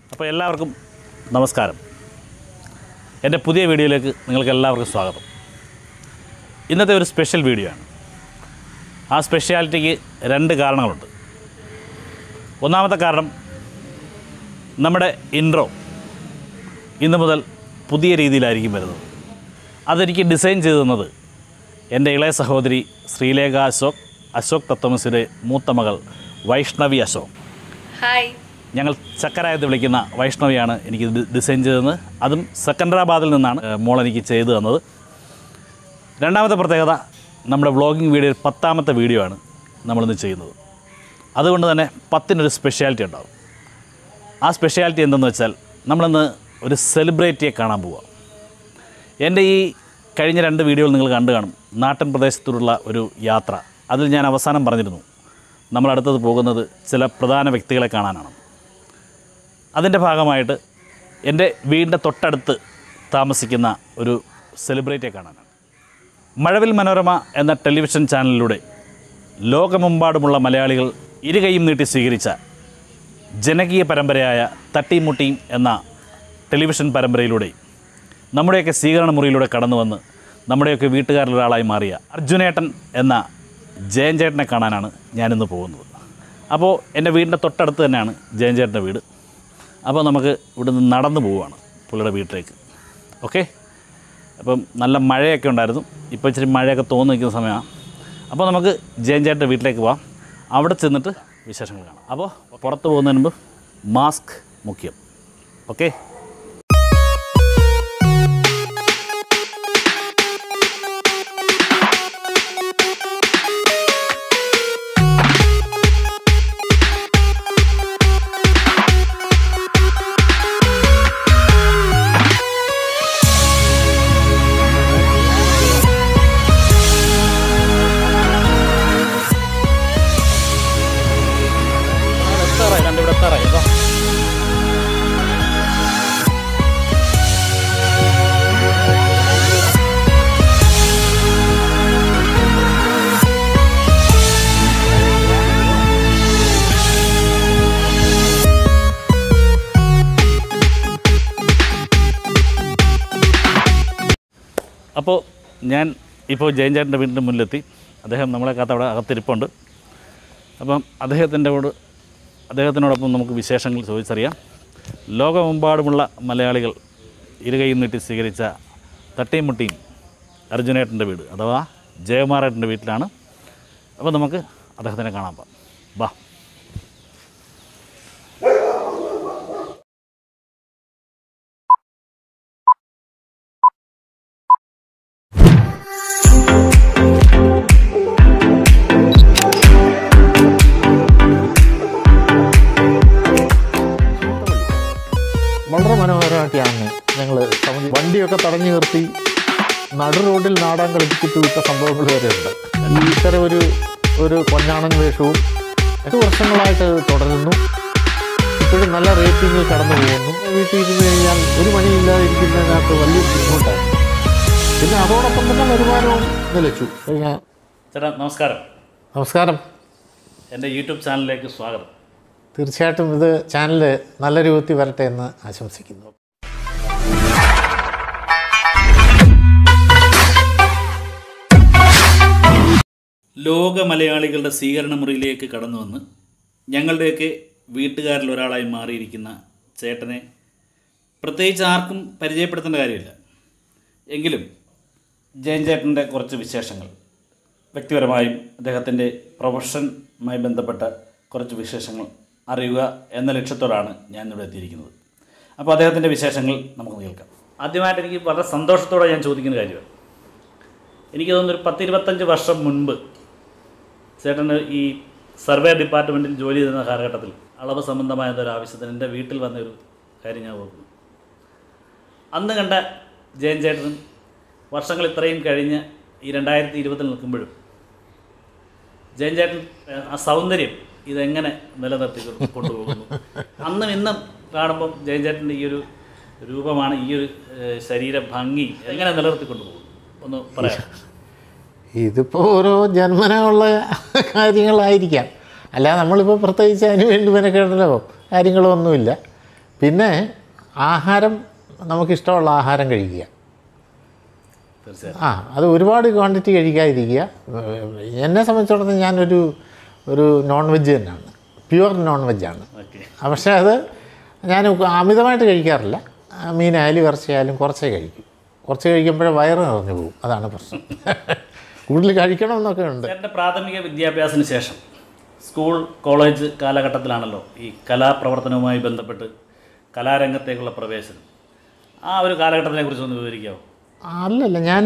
അപ്പോൾ എല്ലാവർക്കും നമസ്കാരം എൻ്റെ പുതിയ വീഡിയോയിലേക്ക് നിങ്ങൾക്ക് എല്ലാവർക്കും സ്വാഗതം ഇന്നത്തെ ഒരു സ്പെഷ്യൽ വീഡിയോ ആണ് ആ സ്പെഷ്യാലിറ്റിക്ക് രണ്ട് കാരണങ്ങളുണ്ട് ഒന്നാമത്തെ കാരണം നമ്മുടെ ഇൻട്രോ ഇന്ന് മുതൽ പുതിയ രീതിയിലായിരിക്കും വരുന്നത് അതെനിക്ക് ഡിസൈൻ ചെയ്തു തന്നത് എൻ്റെ ഇളയ സഹോദരി ശ്രീലേഖ അശോക് അശോക് തത്വമസിയുടെ മൂത്ത മകൾ വൈഷ്ണവി അശോക് ഹായ് ഞങ്ങൾ ചക്കരായത് വിളിക്കുന്ന വൈഷ്ണവിയാണ് എനിക്ക് ഇത് ഡിസൈൻ ചെയ്തത് അതും സെക്കൻഡറാബാദിൽ നിന്നാണ് ഏഹ്, മോൾ എനിക്ക് ചെയ്തു തന്നത് രണ്ടാമത്തെ പ്രത്യേകത നമ്മുടെ വ്ളോഗിങ് വീഡിയോ പത്താമത്തെ വീഡിയോ ആണ് നമ്മളിന്ന് ചെയ്യുന്നത് അതുകൊണ്ട് തന്നെ പത്തിനൊരു സ്പെഷ്യാലിറ്റി ഉണ്ടാകും ആ സ്പെഷ്യാലിറ്റി എന്തെന്ന് വെച്ചാൽ നമ്മളിന്ന് ഒരു സെലിബ്രിറ്റിയെ കാണാൻ പോവുക എൻ്റെ ഈ കഴിഞ്ഞ രണ്ട് വീഡിയോകൾ നിങ്ങൾ കണ്ടു കാണും നാട്ടിൻ പ്രദേശത്തോടുള്ള ഒരു യാത്ര അതിൽ ഞാൻ അവസാനം പറഞ്ഞിരുന്നു നമ്മൾ അടുത്തത് പോകുന്നത് ചില പ്രധാന വ്യക്തികളെ കാണാനാണ് അതിൻ്റെ ഭാഗമായിട്ട് എൻ്റെ വീടിൻ്റെ തൊട്ടടുത്ത് താമസിക്കുന്ന ഒരു സെലിബ്രിറ്റിയെ കാണാനാണ് മഴവിൽ മനോരമ എന്ന ടെലിവിഷൻ ചാനലിലൂടെ ലോകമെമ്പാടുമുള്ള മലയാളികൾ ഇരുകൈയും നീട്ടി സ്വീകരിച്ച ജനകീയ പരമ്പരയായ തട്ടിമുട്ടിയും എന്ന ടെലിവിഷൻ പരമ്പരയിലൂടെ നമ്മുടെയൊക്കെ സ്വീകരണ മുറിയിലൂടെ കടന്നു വന്ന് നമ്മുടെയൊക്കെ വീട്ടുകാരിൽ ഒരാളായി മാറിയ അർജുനേട്ടൻ എന്ന ജയൻ ചേട്ടനെ കാണാനാണ് ഞാനിന്ന് പോകുന്നത് അപ്പോൾ എൻ്റെ വീടിൻ്റെ തൊട്ടടുത്ത് തന്നെയാണ് ജയൻ ചേട്ടൻ്റെ വീട് അപ്പോൾ നമുക്ക് ഇവിടുന്ന് നടന്നു പോവുകയാണ് പുള്ളിയുടെ വീട്ടിലേക്ക് ഓക്കെ അപ്പം നല്ല മഴയൊക്കെ ഉണ്ടായിരുന്നു ഇപ്പോൾ ഇച്ചിരി മഴയൊക്കെ തോന്നി നിൽക്കുന്ന സമയമാണ് അപ്പോൾ നമുക്ക് ജയൻ ചേട്ടൻ്റെ വീട്ടിലേക്ക് പോവാം അവിടെ ചെന്നിട്ട് വിശേഷങ്ങൾ കാണാം അപ്പോൾ പുറത്ത് പോകുന്നതിന് മുമ്പ് മാസ്ക് മുഖ്യം ഓക്കെ എത്താറായി രണ്ടിവിടെ എത്താറായി കേട്ടോ അപ്പോൾ ഞാൻ ഇപ്പോൾ ജയൻ ചേട്ടൻ്റെ വീടിൻ്റെ മുന്നിലെത്തി അദ്ദേഹം നമ്മളെ കാത്ത അവിടെ അകത്തിരിപ്പുണ്ട് അപ്പം അദ്ദേഹത്തിൻ്റെ കൂടെ അദ്ദേഹത്തിനോടൊപ്പം നമുക്ക് വിശേഷങ്ങൾ ചോദിച്ചറിയാം ലോകമെമ്പാടുമുള്ള മലയാളികൾ ഇരുകൈയും നീട്ടി സ്വീകരിച്ച തട്ടിയും മുട്ടിയും അർജുനേട്ടൻ്റെ വീട് അഥവാ ജയകുമാറേട്ടൻ്റെ വീട്ടിലാണ് അപ്പോൾ നമുക്ക് അദ്ദേഹത്തിനെ കാണാൻ പോകാം ബാ വളരെ മനോഹരമായിട്ടാണ് ഞങ്ങൾ വണ്ടിയൊക്കെ തടഞ്ഞു നിർത്തി നടു റോഡിൽ നാടാൻ കളിപ്പിച്ചിട്ട് വിട്ട സംഭവങ്ങൾ വരെ ഉണ്ട് ഈ ഇത്തരം ഒരു ഒരു പൊന്നാണൻ വേഷവും എട്ട് വർഷങ്ങളായിട്ട് അത് തുടരുന്നു ഇപ്പോഴും നല്ല റേറ്റിംഗിൽ കടന്നു പോകുന്നു വീട്ടിൽ ഇരുന്ന് കഴിഞ്ഞാൽ ഒരു പണിയില്ലാതെ ഇരിക്കുന്നതിനകത്ത് വലിയ ബുദ്ധിമുട്ടാണ് പിന്നെ അതോടൊപ്പം തന്നെ വരുമാനവും നിലച്ചു കഴിഞ്ഞ ചേട്ടാ നമസ്കാരം നമസ്കാരം എൻ്റെ യൂട്യൂബ് ചാനലിലേക്ക് സ്വാഗതം തീർച്ചയായിട്ടും ഇത് ചാനൽ നല്ല രൂപത്തിൽ വരട്ടെ എന്ന് ആശംസിക്കുന്നു ലോക മലയാളികളുടെ സ്വീകരണ മുറിയിലേക്ക് കടന്നു വന്ന് ഞങ്ങളുടെയൊക്കെ വീട്ടുകാരിൽ ഒരാളായി മാറിയിരിക്കുന്ന ചേട്ടനെ പ്രത്യേകിച്ച് ആർക്കും പരിചയപ്പെടുത്തേണ്ട കാര്യമില്ല എങ്കിലും ജയൻ ചേട്ടൻ്റെ കുറച്ച് വിശേഷങ്ങൾ വ്യക്തിപരമായും അദ്ദേഹത്തിൻ്റെ പ്രൊഫഷനുമായി ബന്ധപ്പെട്ട കുറച്ച് വിശേഷങ്ങൾ അറിയുക എന്ന ലക്ഷ്യത്തോടാണ് ഞാൻ ഇവിടെ എത്തിയിരിക്കുന്നത് അപ്പോൾ അദ്ദേഹത്തിൻ്റെ വിശേഷങ്ങൾ നമുക്ക് കേൾക്കാം ആദ്യമായിട്ട് എനിക്ക് വളരെ സന്തോഷത്തോടെ ഞാൻ ചോദിക്കുന്ന കാര്യമാണ് എനിക്ക് തോന്നുന്നു ഒരു പത്തിരുപത്തഞ്ച് വർഷം മുൻപ് ചേട്ടന് ഈ സർവേ ഡിപ്പാർട്ട്മെൻറ്റിൽ ജോലി ചെയ്യുന്ന കാലഘട്ടത്തിൽ അളവ് സംബന്ധമായ ഒരു ആവശ്യത്തിന് എൻ്റെ വീട്ടിൽ വന്ന ഒരു കാര്യം ഞാൻ ഓർക്കുന്നു അന്ന് കണ്ട ജയൻ ചേട്ടനും വർഷങ്ങൾ ഇത്രയും കഴിഞ്ഞ് ഈ രണ്ടായിരത്തി ഇരുപതിൽ നിൽക്കുമ്പോഴും ജയൻ ചേട്ടൻ ഏഹ്, ആ സൗന്ദര്യം ഇതെങ്ങനെ നിലനിർത്തി കൊണ്ട് കൊണ്ടുപോകുന്നു അന്നും ഇന്നും കാണുമ്പം ജയൻ ചേട്ടൻ്റെ ഈ ഒരു രൂപമാണ് ഈ ഒരു ഏഹ്, ശരീര ഭംഗി എങ്ങനെ നിലനിർത്തി കൊണ്ടുപോകുന്നു ഒന്ന് പറയാം ഇതിപ്പോൾ ഓരോ ജന്മന ഉള്ള കാര്യങ്ങളായിരിക്കാം അല്ലാതെ നമ്മളിപ്പോൾ പ്രത്യേകിച്ച് അതിന് വേണ്ടി മെനക്കെടലോ കാര്യങ്ങളോ ഒന്നുമില്ല പിന്നെ ആഹാരം നമുക്കിഷ്ടമുള്ള ആഹാരം കഴിക്കുക തീർച്ചയായും ആ അത് ഒരുപാട് ക്വാണ്ടിറ്റി കഴിക്കാതിരിക്കുക എന്നെ സംബന്ധിച്ചിടത്തോളം ഞാനൊരു ഒരു നോൺ വെജ് തന്നെയാണ് പ്യുവർ നോൺ വെജാണ് ഓക്കെ പക്ഷേ അത് ഞാൻ അമിതമായിട്ട് കഴിക്കാറില്ല ആ, മീനായാലും ഇറച്ചിയായാലും കുറച്ചേ കഴിക്കും കുറച്ച് കഴിക്കുമ്പോഴേ വയറ് നിറഞ്ഞു പോകും അതാണ് പ്രശ്നം കൂടുതൽ കഴിക്കണമെന്നൊക്കെ ഉണ്ട് എൻ്റെ പ്രാഥമിക വിദ്യാഭ്യാസത്തിന് ശേഷം സ്കൂൾ കോളേജ് കാലഘട്ടത്തിലാണല്ലോ ഈ കലാപ്രവർത്തനവുമായി ബന്ധപ്പെട്ട് കലാരംഗത്തേക്കുള്ള പ്രവേശനം ആ ഒരു കാലഘട്ടത്തിനെ കുറിച്ച് ഒന്ന് വിവരിക്കാമോ അല്ലല്ല ഞാൻ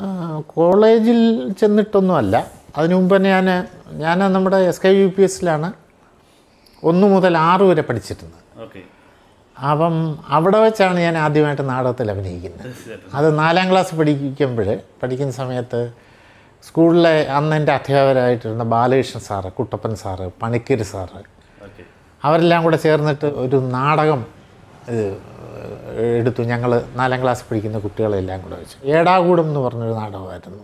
കോളേജിൽ ചെന്നിട്ടൊന്നുമല്ല അതിനു മുമ്പ് തന്നെ ഞാൻ ഞാൻ നമ്മുടെ എസ് കെ യു പി എസിലാണ് ഒന്ന് മുതൽ ആറ് വരെ പഠിച്ചിരുന്നത് ഓക്കെ അപ്പം അവിടെ വെച്ചാണ് ഞാൻ ആദ്യമായിട്ട് നാടകത്തിൽ അഭിനയിക്കുന്നത് തീർച്ചയായിട്ടും അത് നാലാം ക്ലാസ് പഠിക്കുമ്പോൾ പഠിക്കുന്ന സമയത്ത് സ്കൂളിലെ അന്ന് എൻ്റെ അധ്യാപകരായിട്ടിരുന്ന Balakrishnan sir Kuttappan sir Panicker sir okay അവരെല്ലാം കൂടെ ചേർന്നിട്ട് ഒരു നാടകം ഇത് എടുത്തു ഞങ്ങൾ നാലാം ക്ലാസ് പഠിക്കുന്ന കുട്ടികളെല്ലാം കൂടെ വെച്ച് ഏടാകൂടം എന്ന് പറഞ്ഞൊരു നാടകമായിരുന്നു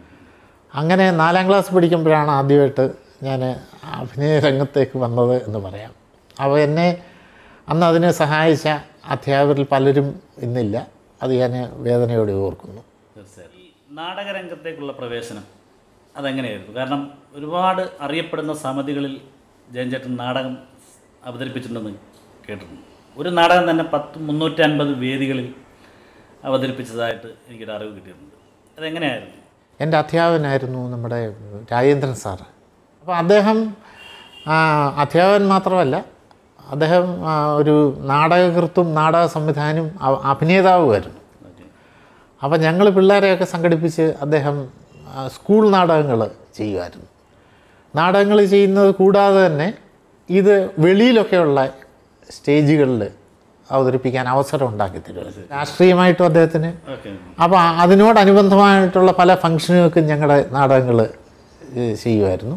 അങ്ങനെ നാലാം ക്ലാസ് പഠിക്കുമ്പോഴാണ് ആദ്യമായിട്ട് ഞാൻ അഭിനയ രംഗത്തേക്ക് വന്നത് എന്ന് പറയാം അപ്പോൾ എന്നെ അന്ന് അതിനെ സഹായിച്ച അധ്യാപകരിൽ പലരും ഇന്നില്ല അത് ഞാൻ വേദനയോടെ ഓർക്കുന്നു തീർച്ചയായും ഈ നാടകരംഗത്തേക്കുള്ള പ്രവേശനം അതെങ്ങനെയായിരുന്നു കാരണം ഒരുപാട് അറിയപ്പെടുന്ന സമിതികളിൽ ജയൻചേട്ടൻ നാടകം അവതരിപ്പിച്ചിട്ടുണ്ടെന്ന് കേട്ടിട്ടുണ്ട് ഒരു നാടകം തന്നെ പത്ത് മുന്നൂറ്റി അൻപത് വേദികളിൽ അവതരിപ്പിച്ചതായിട്ട് എനിക്കൊരു അറിവ് കിട്ടിയിട്ടുണ്ട് അതെങ്ങനെയായിരുന്നു എൻ്റെ അധ്യാപകനായിരുന്നു നമ്മുടെ രാജേന്ദ്രൻ സാറ് അപ്പോൾ അദ്ദേഹം ആ, അധ്യാപകൻ മാത്രമല്ല അദ്ദേഹം ആ, ഒരു നാടകകൃത്തും നാടക സംവിധാനം അ- അഭിനേതാവുമായിരുന്നു ഓക്കെ അപ്പോൾ ഞങ്ങൾ പിള്ളേരെയൊക്കെ സംഘടിപ്പിച്ച് അദ്ദേഹം ആ, സ്കൂൾ നാടകങ്ങൾ ചെയ്യുമായിരുന്നു നാടകങ്ങൾ ചെയ്യുന്നത് കൂടാതെ തന്നെ ഇത് വെളിയിലൊക്കെയുള്ള സ്റ്റേജുകളിൽ അവതരിപ്പിക്കാൻ അവസരം ഉണ്ടാക്കി തരുമായിരുന്നു രാഷ്ട്രീയമായിട്ടും അദ്ദേഹത്തിന് ഓക്കെ അപ്പോൾ അതിനോടനുബന്ധമായിട്ടുള്ള പല ഫംഗ്ഷനുകൾക്കും ഞങ്ങളുടെ നാടകങ്ങൾ ചെയ്യുമായിരുന്നു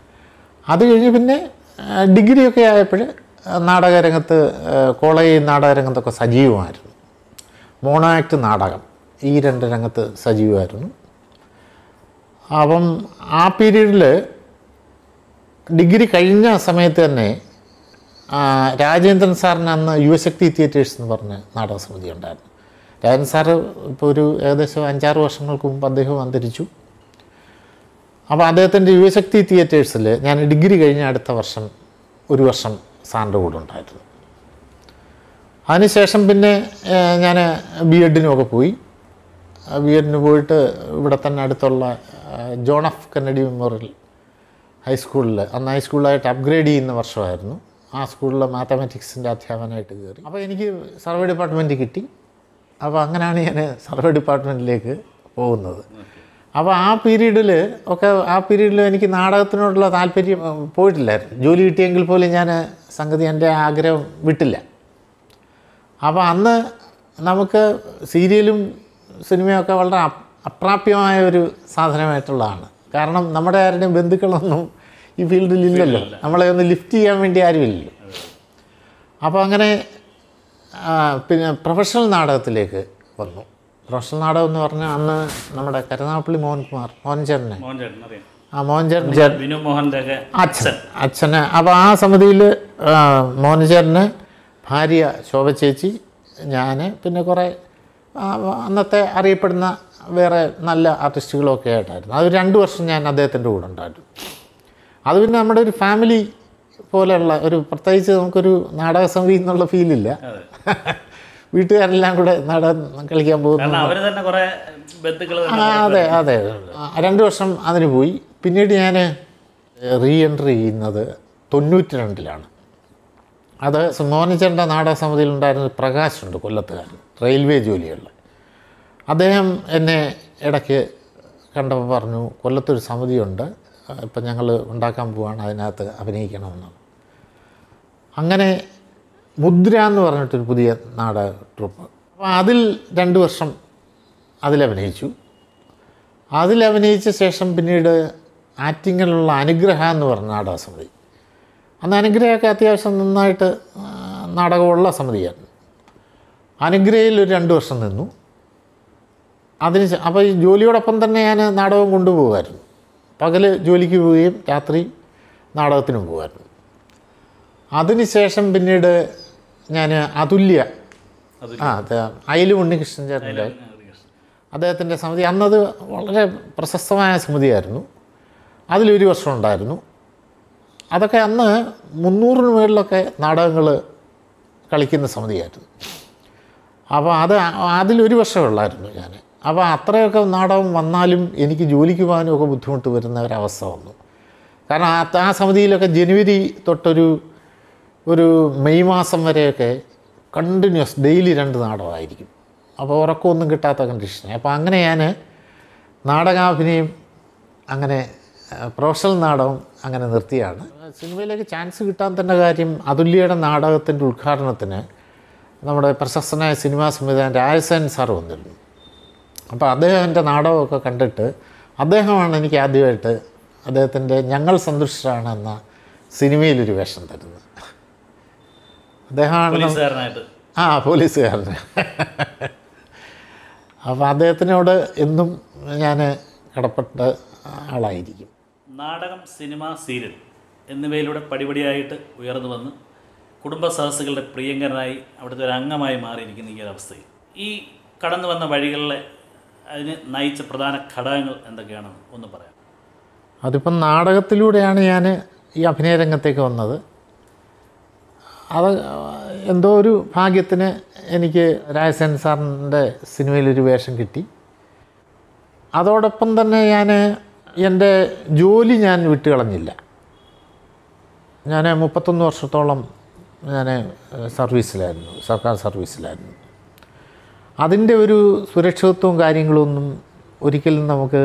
അത് കഴിഞ്ഞ് പിന്നെ ആ, ഡിഗ്രിയൊക്കെ ആയപ്പോൾ നാടകരംഗത്ത് ആ, കോളേജ് നാടകരംഗത്തൊക്കെ സജീവമായിരുന്നു മോണോ ആക്ട് നാടകം ഈ രണ്ട് രംഗത്ത് സജീവമായിരുന്നു അപ്പം ആ പീരീഡിൽ ഡിഗ്രി കഴിഞ്ഞ സമയത്ത് തന്നെ ആ, രാജേന്ദ്രൻ സാറിന് അന്ന് യുവശക്തി തിയേറ്റേഴ്സ് എന്ന് പറഞ്ഞ നാടക സമിതി ഉണ്ടായിരുന്നു രാജൻ സാറ് ഇപ്പോൾ ഒരു ഏകദേശം അഞ്ചാറ് വർഷങ്ങൾക്ക് മുമ്പ് അദ്ദേഹം അന്തരിച്ചു അപ്പോൾ അദ്ദേഹത്തിൻ്റെ യുവശക്തി തിയേറ്റേഴ്സിൽ ഞാൻ ഡിഗ്രി കഴിഞ്ഞ അടുത്ത വർഷം ഒരു വർഷം സാറിൻ്റെ കൂടെ ഉണ്ടായിരുന്നു അതിനുശേഷം പിന്നെ ഞാൻ ബി എഡിനുമൊക്കെ പോയി ബി എഡിന് പോയിട്ട് ഇവിടെ തന്നെ അടുത്തുള്ള ആ, ജോൺ എഫ് കന്നഡി മെമ്മോറിയൽ ഹൈസ്കൂളിൽ അന്ന് ഹൈസ്കൂളിലായിട്ട് അപ്ഗ്രേഡ് ചെയ്യുന്ന വർഷമായിരുന്നു ആ സ്കൂളിൽ മാത്തമാറ്റിക്സിൻ്റെ അധ്യാപനമായിട്ട് കയറി അപ്പോൾ എനിക്ക് സർവേ ഡിപ്പാർട്ട്മെൻറ്റ് കിട്ടി അപ്പോൾ അങ്ങനെയാണ് ഞാൻ സർവേ ഡിപ്പാർട്ട്മെൻറ്റിലേക്ക് പോകുന്നത് അപ്പോൾ ആ പീരീഡിൽ ഒക്കെ ആ പീരീഡിൽ എനിക്ക് നാടകത്തിനോടുള്ള താല്പര്യം ഉം, പോയിട്ടില്ലായിരുന്നു ജോലി കിട്ടിയെങ്കിൽ പോലും ഞാൻ സംഗതി എൻ്റെ ആഗ്രഹം വിട്ടില്ല അപ്പോൾ അന്ന് നമുക്ക് സീരിയലും സിനിമയൊക്കെ വളരെ അപ്- അപ്രാപ്യമായ ഒരു സാധനമായിട്ടുള്ളതാണ് കാരണം നമ്മുടെ ആരുടെയും ബന്ധുക്കളൊന്നും ഈ ഫീൽഡിൽ ഇല്ലല്ലോ നമ്മളെ ഒന്ന് ലിഫ്റ്റ് ചെയ്യാൻ വേണ്ടി ആരുമില്ലല്ലോ അപ്പോൾ അങ്ങനെ ആ, പിന്നെ പ്രൊഫഷണൽ നാടകത്തിലേക്ക് വന്നു പ്രൊഫഷണൽ നാടകം എന്ന് പറഞ്ഞാൽ അന്ന് നമ്മുടെ കരുനാഗപ്പള്ളി മോഹൻകുമാർ മോഹൻചേട്ടനെ മോഹൻ ചേട്ടൻ അറിയാം ആ മോഹൻചേട്ടൻ ബിനു മോഹൻ്റെ ഒക്കെ അച്ഛൻ അച്ഛന് അപ്പോൾ ആ സമിതിയിൽ മോഹൻചേട്ടന് ഭാര്യ ശോഭ ചേച്ചി ഞാൻ പിന്നെ കുറേ ആ, അന്നത്തെ അറിയപ്പെടുന്ന വേറെ നല്ല ആർട്ടിസ്റ്റുകളൊക്കെ ആയിട്ടായിരുന്നു അത് രണ്ട് വർഷം ഞാൻ അദ്ദേഹത്തിൻ്റെ കൂടെ ഉണ്ടായിരുന്നു അത് പിന്നെ നമ്മുടെ ഒരു ഫാമിലി പോലെയുള്ള ഒരു പ്രത്യേകിച്ച് നമുക്കൊരു നാടക സമിതി എന്നുള്ള ഫീലില്ല വീട്ടുകാരെല്ലാം കൂടെ നാടകം കളിക്കാൻ പോകുന്നു കാരണം അവർ തന്നെ കുറേ ബന്ധുക്കൾ ആ, അതെ അതെ ആ, രണ്ട് വർഷം അതിന് പോയി പിന്നീട് ഞാൻ റീ എൻട്രി ചെയ്യുന്നത് തൊണ്ണൂറ്റി രണ്ടിലാണ് അത് മോഹനച്ചേട്ടൻ്റെ നാടക സമിതിയിൽ ഉണ്ടായിരുന്ന ഒരു പ്രകാശുണ്ട് കൊല്ലത്തുകാരൻ റെയിൽവേ ജോലിയുള്ള അദ്ദേഹം എന്നെ ഇടയ്ക്ക് കണ്ടപ്പോൾ പറഞ്ഞു കൊല്ലത്തൊരു സമിതിയുണ്ട് ഇപ്പം ഞങ്ങൾ ഉണ്ടാക്കാൻ പോവാണ് അതിനകത്ത് അഭിനയിക്കണമെന്ന് അങ്ങനെ മുദ്ര എന്ന് പറഞ്ഞിട്ടൊരു പുതിയ നാടക ട്രൂപ്പ് അപ്പോൾ അതിൽ രണ്ട് വർഷം അതിലഭിനയിച്ചു അതിലഭിനയിച്ച ശേഷം പിന്നീട് ആറ്റിങ്ങലുള്ള അനുഗ്രഹ എന്ന് പറഞ്ഞ നാടക സമിതി അന്ന് അനുഗ്രഹമൊക്കെ അത്യാവശ്യം നന്നായിട്ട് ആ, നാടകമുള്ള സമിതിയായിരുന്നു അനുഗ്രഹയിൽ ഒരു രണ്ട് വർഷം നിന്നു അതിന് ശേ- അപ്പോൾ ഈ ജോലിയോടൊപ്പം തന്നെ ഞാൻ നാടകം കൊണ്ടുപോകുമായിരുന്നു പകൽ ജോലിക്ക് പോവുകയും രാത്രി നാടകത്തിനും പോകുമായിരുന്നു അതിനുശേഷം പിന്നീട് ഞാൻ അതുല്യ അത് ആ അതെ അയലും ഉണ്ണികൃഷ്ണൻ ചേട്ടൻ്റെ അദ്ദേഹത്തിൻ്റെ സമിതി അന്നത് വളരെ പ്രശസ്തമായ സമിതിയായിരുന്നു അതിലൊരു വർഷം ഉണ്ടായിരുന്നു അതൊക്കെ അന്ന് മുന്നൂറിന് മുകളിലൊക്കെ നാടകങ്ങൾ കളിക്കുന്ന സമിതിയായിരുന്നു അപ്പോൾ അത് അതിലൊരു വർഷമേ ഉള്ളായിരുന്നു ഞാൻ അപ്പോൾ അത്രയൊക്കെ നാടകം വന്നാലും എനിക്ക് ജോലിക്ക് പോകാനും ഒക്കെ ബുദ്ധിമുട്ട് വരുന്ന ഒരവസ്ഥ വന്നു കാരണം ആ ആ സമിതിയിലൊക്കെ ജനുവരി തൊട്ടൊരു ഒരു മെയ് മാസം വരെയൊക്കെ കണ്ടിന്യൂസ് ഡെയിലി രണ്ട് നാടകമായിരിക്കും അപ്പോൾ ഉറക്കമൊന്നും കിട്ടാത്ത കണ്ടീഷൻ അപ്പോൾ അങ്ങനെ ഞാൻ നാടകാഭിനയം അങ്ങനെ ആ, പ്രൊഫഷണൽ നാടകം അങ്ങനെ നിർത്തിയാണ് സിനിമയിലേക്ക് ചാൻസ് കിട്ടാൻ തന്നെ കാര്യം അതുല്യയുടെ നാടകത്തിൻ്റെ ഉദ്ഘാടനത്തിന് നമ്മുടെ പ്രശസ്തനായ സിനിമാ സംവിധായകൻ രാജസേൻ സാർ വന്നിരുന്നു അപ്പോൾ അദ്ദേഹത്തിൻ്റെ നാടകമൊക്കെ കണ്ടിട്ട് അദ്ദേഹമാണ് എനിക്ക് ആദ്യമായിട്ട് അദ്ദേഹത്തിൻ്റെ ഞങ്ങൾ സന്തുഷ്ടരാണ് എന്ന സിനിമയിലൊരു വേഷം തരുന്നത് അദ്ദേഹമാണ് നമ്മ- പോലീസുകാരനായിട്ട് ആ പോലീസുകാരന് അപ്പോൾ അദ്ദേഹത്തിനോട് എന്നും ഞാൻ കടപ്പെട്ട ആളായിരിക്കും നാടകം സിനിമ സീരിയൽ എന്നിവയിലൂടെ പടിപടിയായിട്ട് ഉയർന്നു വന്ന് കുടുംബ സദസ്സുകളുടെ പ്രിയങ്കരനായി അവിടുത്തെ ഒരു അംഗമായി മാറിയിരിക്കുന്ന ഈ ഒരു അവസ്ഥയിൽ ഈ കടന്നു വന്ന വഴികളിലെ അതിന് നയിച്ച പ്രധാന ഘടകങ്ങൾ എന്തൊക്കെയാണെന്ന് ഒന്ന് പറയാം അതിപ്പം നാടകത്തിലൂടെയാണ് ഞാൻ ഈ അഭിനയ രംഗത്തേക്ക് വന്നത് അത് എന്തോ ഒരു ഭാഗ്യത്തിന് എനിക്ക് രാജസേൻ സാറിൻ്റെ സിനിമയിലൊരു വേഷം കിട്ടി അതോടൊപ്പം തന്നെ ഞാൻ എൻ്റെ ജോലി ഞാൻ വിട്ടുകളഞ്ഞില്ല ഞാൻ മുപ്പത്തൊന്ന് വർഷത്തോളം ഞാൻ സർവീസിലായിരുന്നു സർക്കാർ സർവീസിലായിരുന്നു അതിൻ്റെ ഒരു സുരക്ഷിതത്വവും കാര്യങ്ങളൊന്നും ഒരിക്കലും നമുക്ക്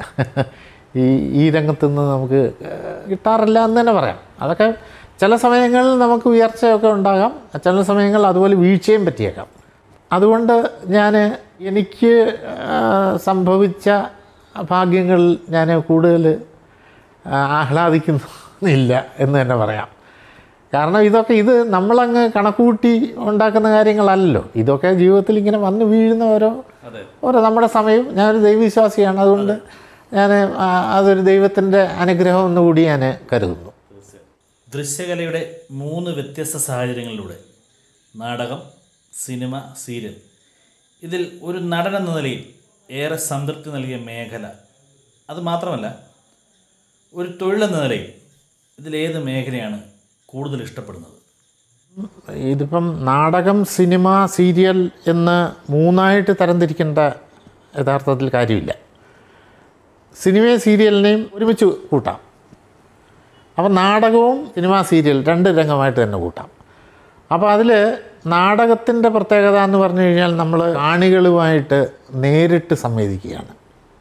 ഈ ഈ രംഗത്ത് നിന്ന് നമുക്ക് കിട്ടാറില്ല എന്ന് തന്നെ പറയാം അതൊക്കെ ചില സമയങ്ങളിൽ നമുക്ക് ഉയർച്ചയൊക്കെ ഉണ്ടാകാം ചില സമയങ്ങളിൽ അതുപോലെ വീഴ്ചയും പറ്റിയേക്കാം അതുകൊണ്ട് ഞാൻ എനിക്ക് ആ, സംഭവിച്ച ഭാഗ്യങ്ങൾ ഞാൻ കൂടുതൽ ആ, ആഹ്ലാദിക്കുന്നില്ല എന്ന് തന്നെ പറയാം കാരണം ഇതൊക്കെ ഇത് നമ്മളങ്ങ് കണക്കുകൂട്ടി ഉണ്ടാക്കുന്ന കാര്യങ്ങളല്ലല്ലോ ഇതൊക്കെ ജീവിതത്തിൽ ഇങ്ങനെ വന്ന് വീഴുന്ന ഓരോ അതെ ഓരോ നമ്മുടെ സമയം ഞാനൊരു ദൈവവിശ്വാസിയാണ് അതുകൊണ്ട് ഞാൻ ആ, അതൊരു ദൈവത്തിൻ്റെ അനുഗ്രഹം എന്നുകൂടി ഞാൻ കരുതുന്നു ദൃശ്യകലയുടെ മൂന്ന് വ്യത്യസ്ത സാഹചര്യങ്ങളിലൂടെ നാടകം സിനിമ സീരിയൽ ഇതിൽ ഒരു നടൻ എന്ന നിലയിൽ ഏറെ സംതൃപ്തി നൽകിയ മേഖല അത് മാത്രമല്ല ഒരു തൊഴിലെന്ന നിലയിൽ ഇതിലേത് മേഖലയാണ് കൂടുതൽ ഇഷ്ടപ്പെടുന്നത് ഇതിപ്പം നാടകം സിനിമ സീരിയൽ എന്ന് മൂന്നായിട്ട് തരംതിരിക്കേണ്ട യഥാർത്ഥത്തിൽ കാര്യമില്ല സിനിമയും സീരിയലിനെയും ഒരുമിച്ച് കൂട്ടാം അപ്പം നാടകവും സിനിമ സീരിയൽ രണ്ട് രംഗമായിട്ട് തന്നെ കൂട്ടാം അപ്പോൾ അതിൽ നാടകത്തിൻ്റെ പ്രത്യേകത എന്ന് പറഞ്ഞു കഴിഞ്ഞാൽ നമ്മൾ കാണികളുമായിട്ട് നേരിട്ട് സംവേദിക്കുകയാണ്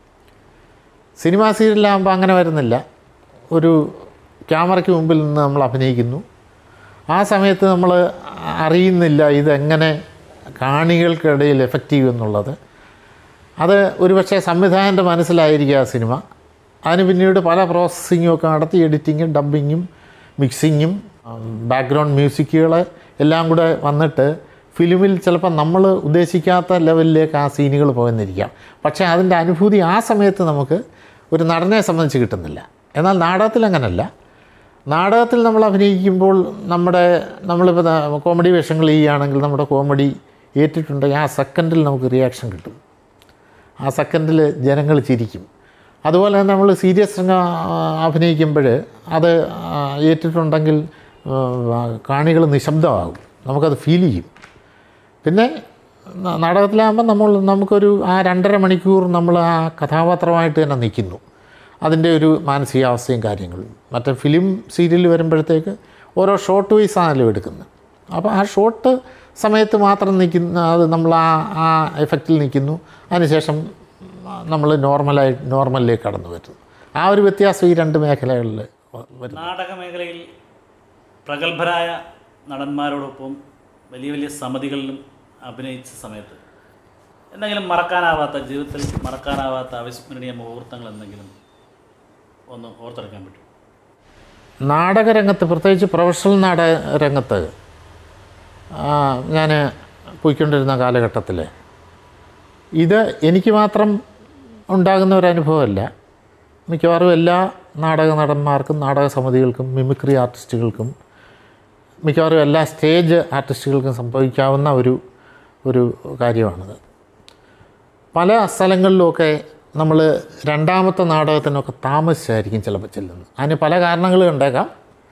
സിനിമ സീരിയലാകുമ്പോൾ അങ്ങനെ വരുന്നില്ല ഒരു ക്യാമറയ്ക്ക് മുമ്പിൽ നിന്ന് നമ്മൾ അഭിനയിക്കുന്നു ആ സമയത്ത് നമ്മൾ അറിയുന്നില്ല ഇതെങ്ങനെ കാണികൾക്കിടയിൽ എഫക്റ്റീവ് എന്നുള്ളത് അത് ഒരുപക്ഷെ സംവിധായകൻ്റെ മനസ്സിലായിരിക്കുക ആ സിനിമ അതിന് പിന്നീട് പല പ്രോസസ്സിങ്ങും ഒക്കെ നടത്തി എഡിറ്റിങ്ങും ഡബിങ്ങും മിക്സിങ്ങും ബാക്ക്ഗ്രൗണ്ട് മ്യൂസിക്കുകൾ എല്ലാം കൂടെ വന്നിട്ട് ഫിലിമിൽ ചിലപ്പോൾ നമ്മൾ ഉദ്ദേശിക്കാത്ത ലെവലിലേക്ക് ആ സീനുകൾ പോയെന്നിരിക്കാം പക്ഷേ അതിൻ്റെ അനുഭൂതി ആ സമയത്ത് നമുക്ക് ഒരു നടനെ സംബന്ധിച്ച് കിട്ടുന്നില്ല എന്നാൽ നാടകത്തിൽ അങ്ങനല്ല നാടകത്തിൽ നമ്മൾ അഭിനയിക്കുമ്പോൾ നമ്മുടെ നമ്മളിപ്പോൾ ദാ കോമഡി വേഷങ്ങൾ ചെയ്യുകയാണെങ്കിൽ നമ്മുടെ കോമഡി ഏറ്റിട്ടുണ്ടെങ്കിൽ ആ സെക്കൻഡിൽ നമുക്ക് റിയാക്ഷൻ കിട്ടും ആ സെക്കൻഡിൽ ജനങ്ങൾ ചിരിക്കും അതുപോലെ തന്നെ നമ്മൾ സീരിയസ് രംഗം അഭിനയിക്കുമ്പോൾ അത് ആ, ഏറ്റിട്ടുണ്ടെങ്കിൽ കാണികൾ നിശബ്ദമാകും നമുക്കത് ഫീൽ ചെയ്യും പിന്നെ ന- നാടകത്തിലാകുമ്പോൾ നമ്മൾ നമുക്കൊരു ആ രണ്ടര മണിക്കൂർ നമ്മൾ ആ കഥാപാത്രമായിട്ട് തന്നെ നിൽക്കുന്നു അതിൻ്റെ ഒരു മാനസികാവസ്ഥയും കാര്യങ്ങളും മറ്റേ ഫിലിം സീരിയൽ വരുമ്പോഴത്തേക്ക് ഓരോ ഷോർട്ട് വൈസ് ആണല്ലോ എടുക്കുന്നത് അപ്പോൾ ആ ഷോർട്ട് സമയത്ത് മാത്രം നിൽക്കുന്ന അത് നമ്മൾ ആ ആ എഫക്റ്റിൽ നിൽക്കുന്നു അതിനുശേഷം നമ്മൾ നോർമലായി നോർമലിലേക്ക് കടന്നു വരുന്നു ആ ഒരു വ്യത്യാസം ഈ രണ്ട് മേഖലകളിൽ വരും നാടക മേഖലയിൽ പ്രഗത്ഭരായ നടന്മാരോടൊപ്പം വലിയ വലിയ സമിതികളിലും അഭിനയിച്ച സമയത്ത് എന്തെങ്കിലും മറക്കാനാവാത്ത ജീവിതത്തിൽ മറക്കാനാവാത്ത അവിസ്മരണീയ മുഹൂർത്തങ്ങൾ എന്തെങ്കിലും ഒന്ന് ഓർത്തെടുക്കാൻ പറ്റും നാടകരംഗത്ത് പ്രത്യേകിച്ച് പ്രൊഫഷണൽ നാടക രംഗത്ത് ഞാൻ പോയിക്കൊണ്ടിരുന്ന കാലഘട്ടത്തിൽ ഇത് എനിക്ക് മാത്രം ഉണ്ടാകുന്ന ഒരു അനുഭവമല്ല മിക്കവാറും എല്ലാ നാടക നടന്മാർക്കും നാടക സമിതികൾക്കും മിമിക്രി ആർട്ടിസ്റ്റുകൾക്കും മിക്കവാറും എല്ലാ സ്റ്റേജ് ആർട്ടിസ്റ്റുകൾക്കും സംഭവിക്കാവുന്ന ഒരു ഒരു കാര്യമാണിത് പല സ്ഥലങ്ങളിലുമൊക്കെ നമ്മൾ രണ്ടാമത്തെ നാടകത്തിനൊക്കെ താമസിച്ചായിരിക്കും ചിലപ്പോൾ ചെല്ലുന്നത് അതിന് പല കാരണങ്ങൾ കണ്ടേക്കാം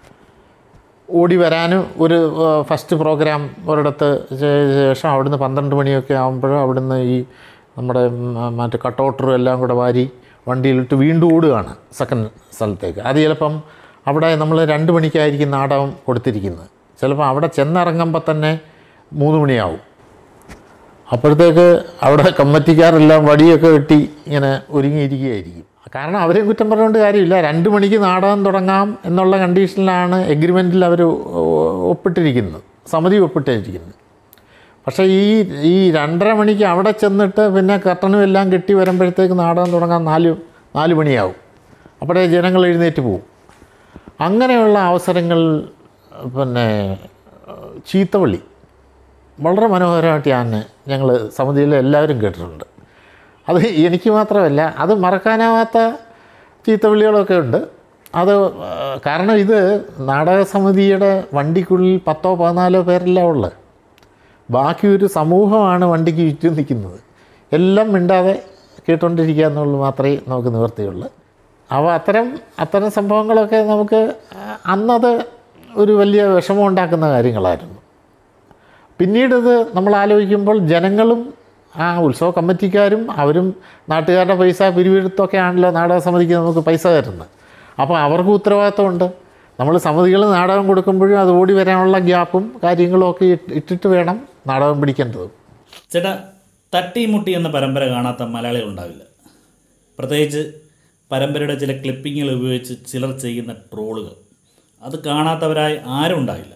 ഓടി വരാനും ഒരു ഫസ്റ്റ് പ്രോഗ്രാം ഒരിടത്ത് ശേ- ശേഷം അവിടുന്ന് പന്ത്രണ്ട് മണിയൊക്കെ ആകുമ്പോൾ അവിടുന്ന് ഈ നമ്മുടെ മ- മറ്റേ കട്ടൗട്ടറും എല്ലാം കൂടെ വാരി വണ്ടിയിലിട്ട് വീണ്ടും ഓടുകയാണ് സെക്കൻഡ് സ്ഥലത്തേക്ക് അത് ചിലപ്പം അവിടെ നമ്മൾ രണ്ട് മണിക്കായിരിക്കും നാടകം കൊടുത്തിരിക്കുന്നത് ചിലപ്പോൾ അവിടെ ചെന്നിറങ്ങുമ്പോൾ തന്നെ മൂന്ന് മണിയാവും അപ്പോഴത്തേക്ക് അവിടെ കമ്മറ്റിക്കാരെല്ലാം വടിയൊക്കെ വെട്ടി ഇങ്ങനെ ഒരുങ്ങിയിരിക്കുകയായിരിക്കും കാരണം അവരെയും കുറ്റം പറഞ്ഞുകൊണ്ട് കാര്യമില്ല രണ്ട് മണിക്ക് നാടകം തുടങ്ങാം എന്നുള്ള കണ്ടീഷനിലാണ് എഗ്രിമെൻറ്റിൽ അവർ ഒപ്പിട്ടിരിക്കുന്നത് സമിതി ഒപ്പിട്ടിരിക്കുന്നത് പക്ഷേ ഈ ഈ രണ്ടര മണിക്ക് അവിടെ ചെന്നിട്ട് പിന്നെ കർട്ടനും എല്ലാം കെട്ടി വരുമ്പോഴത്തേക്ക് നാടകം തുടങ്ങാൻ നാല് നാല് മണിയാവും അപ്പോഴേ ജനങ്ങൾ എഴുന്നേറ്റ് പോകും അങ്ങനെയുള്ള അവസരങ്ങൾ പിന്നെ ചീത്തവള്ളി വളരെ മനോഹരമായിട്ട് ഞാൻ ഞങ്ങൾ സമിതിയിൽ എല്ലാവരും കേട്ടിട്ടുണ്ട് അത് എനിക്ക് മാത്രമല്ല അത് മറക്കാനാവാത്ത ചീത്തവിളികളൊക്കെ ഉണ്ട് അത് ആ, കാരണം ഇത് നാടക സമിതിയുടെ വണ്ടിക്കുള്ളിൽ പത്തോ പതിനാലോ പേരല്ല ഉള്ളത് ബാക്കി ഒരു സമൂഹമാണ് വണ്ടിക്ക് ചുറ്റും നിൽക്കുന്നത് എല്ലാം മിണ്ടാതെ കേട്ടുകൊണ്ടിരിക്കുക എന്നുള്ളത് മാത്രമേ നമുക്ക് നിവർത്തിയുള്ളൂ അപ്പോൾ അത്തരം അത്തരം സംഭവങ്ങളൊക്കെ നമുക്ക് ആ, അന്നത് ഒരു വലിയ വിഷമം ഉണ്ടാക്കുന്ന കാര്യങ്ങളായിരുന്നു പിന്നീട് ഇത് നമ്മൾ ആലോചിക്കുമ്പോൾ ജനങ്ങളും ആ ഉത്സവ കമ്മിറ്റിക്കാരും അവരും നാട്ടുകാരുടെ പൈസ പിരിവെടുത്തൊക്കെ ആണല്ലോ നാടക സമിതിക്ക് നമുക്ക് പൈസ തരുന്നത് അപ്പോൾ അവർക്ക് ഉത്തരവാദിത്തമുണ്ട് നമ്മൾ സമിതികൾ നാടകം കൊടുക്കുമ്പോഴും അത് ഓടി വരാനുള്ള ഗ്യാപ്പും കാര്യങ്ങളും ഒക്കെ ഇട്ട് ഇട്ടിട്ട് വേണം നാടകം പിടിക്കേണ്ടത് ചേട്ടാ തട്ടിമുട്ടി എന്ന പരമ്പര കാണാത്ത മലയാളികൾ ഉണ്ടാവില്ല പ്രത്യേകിച്ച് പരമ്പരയുടെ ചില ക്ലിപ്പിങ്ങുകൾ ഉപയോഗിച്ച് ചിലർ ചെയ്യുന്ന ട്രോളുകൾ അത് കാണാത്തവരായി ആരും ഉണ്ടാവില്ല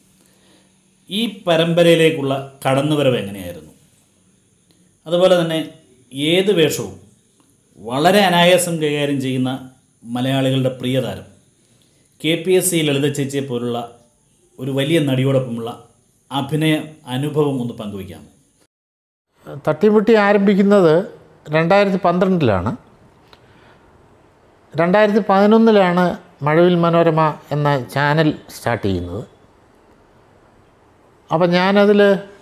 ഈ പരമ്പരയിലേക്കുള്ള കടന്നുവരവ് എങ്ങനെയായിരുന്നു അതുപോലെ തന്നെ ഏത് വേഷവും വളരെ അനായാസം കൈകാര്യം ചെയ്യുന്ന മലയാളികളുടെ പ്രിയതാരം K P S C Lalitha ചേച്ചിയെ പോലുള്ള ഒരു വലിയ നടിയോടൊപ്പമുള്ള അഭിനയ അനുഭവം ഒന്ന് പങ്കുവയ്ക്കാമോ തട്ടിമുട്ടി ആരംഭിക്കുന്നത് രണ്ടായിരത്തി പന്ത്രണ്ടിലാണ് രണ്ടായിരത്തി പതിനൊന്നിലാണ് മഴവിൽ മനോരമ എന്ന ചാനൽ സ്റ്റാർട്ട് ചെയ്യുന്നത് അപ്പം ഞാനതിൽ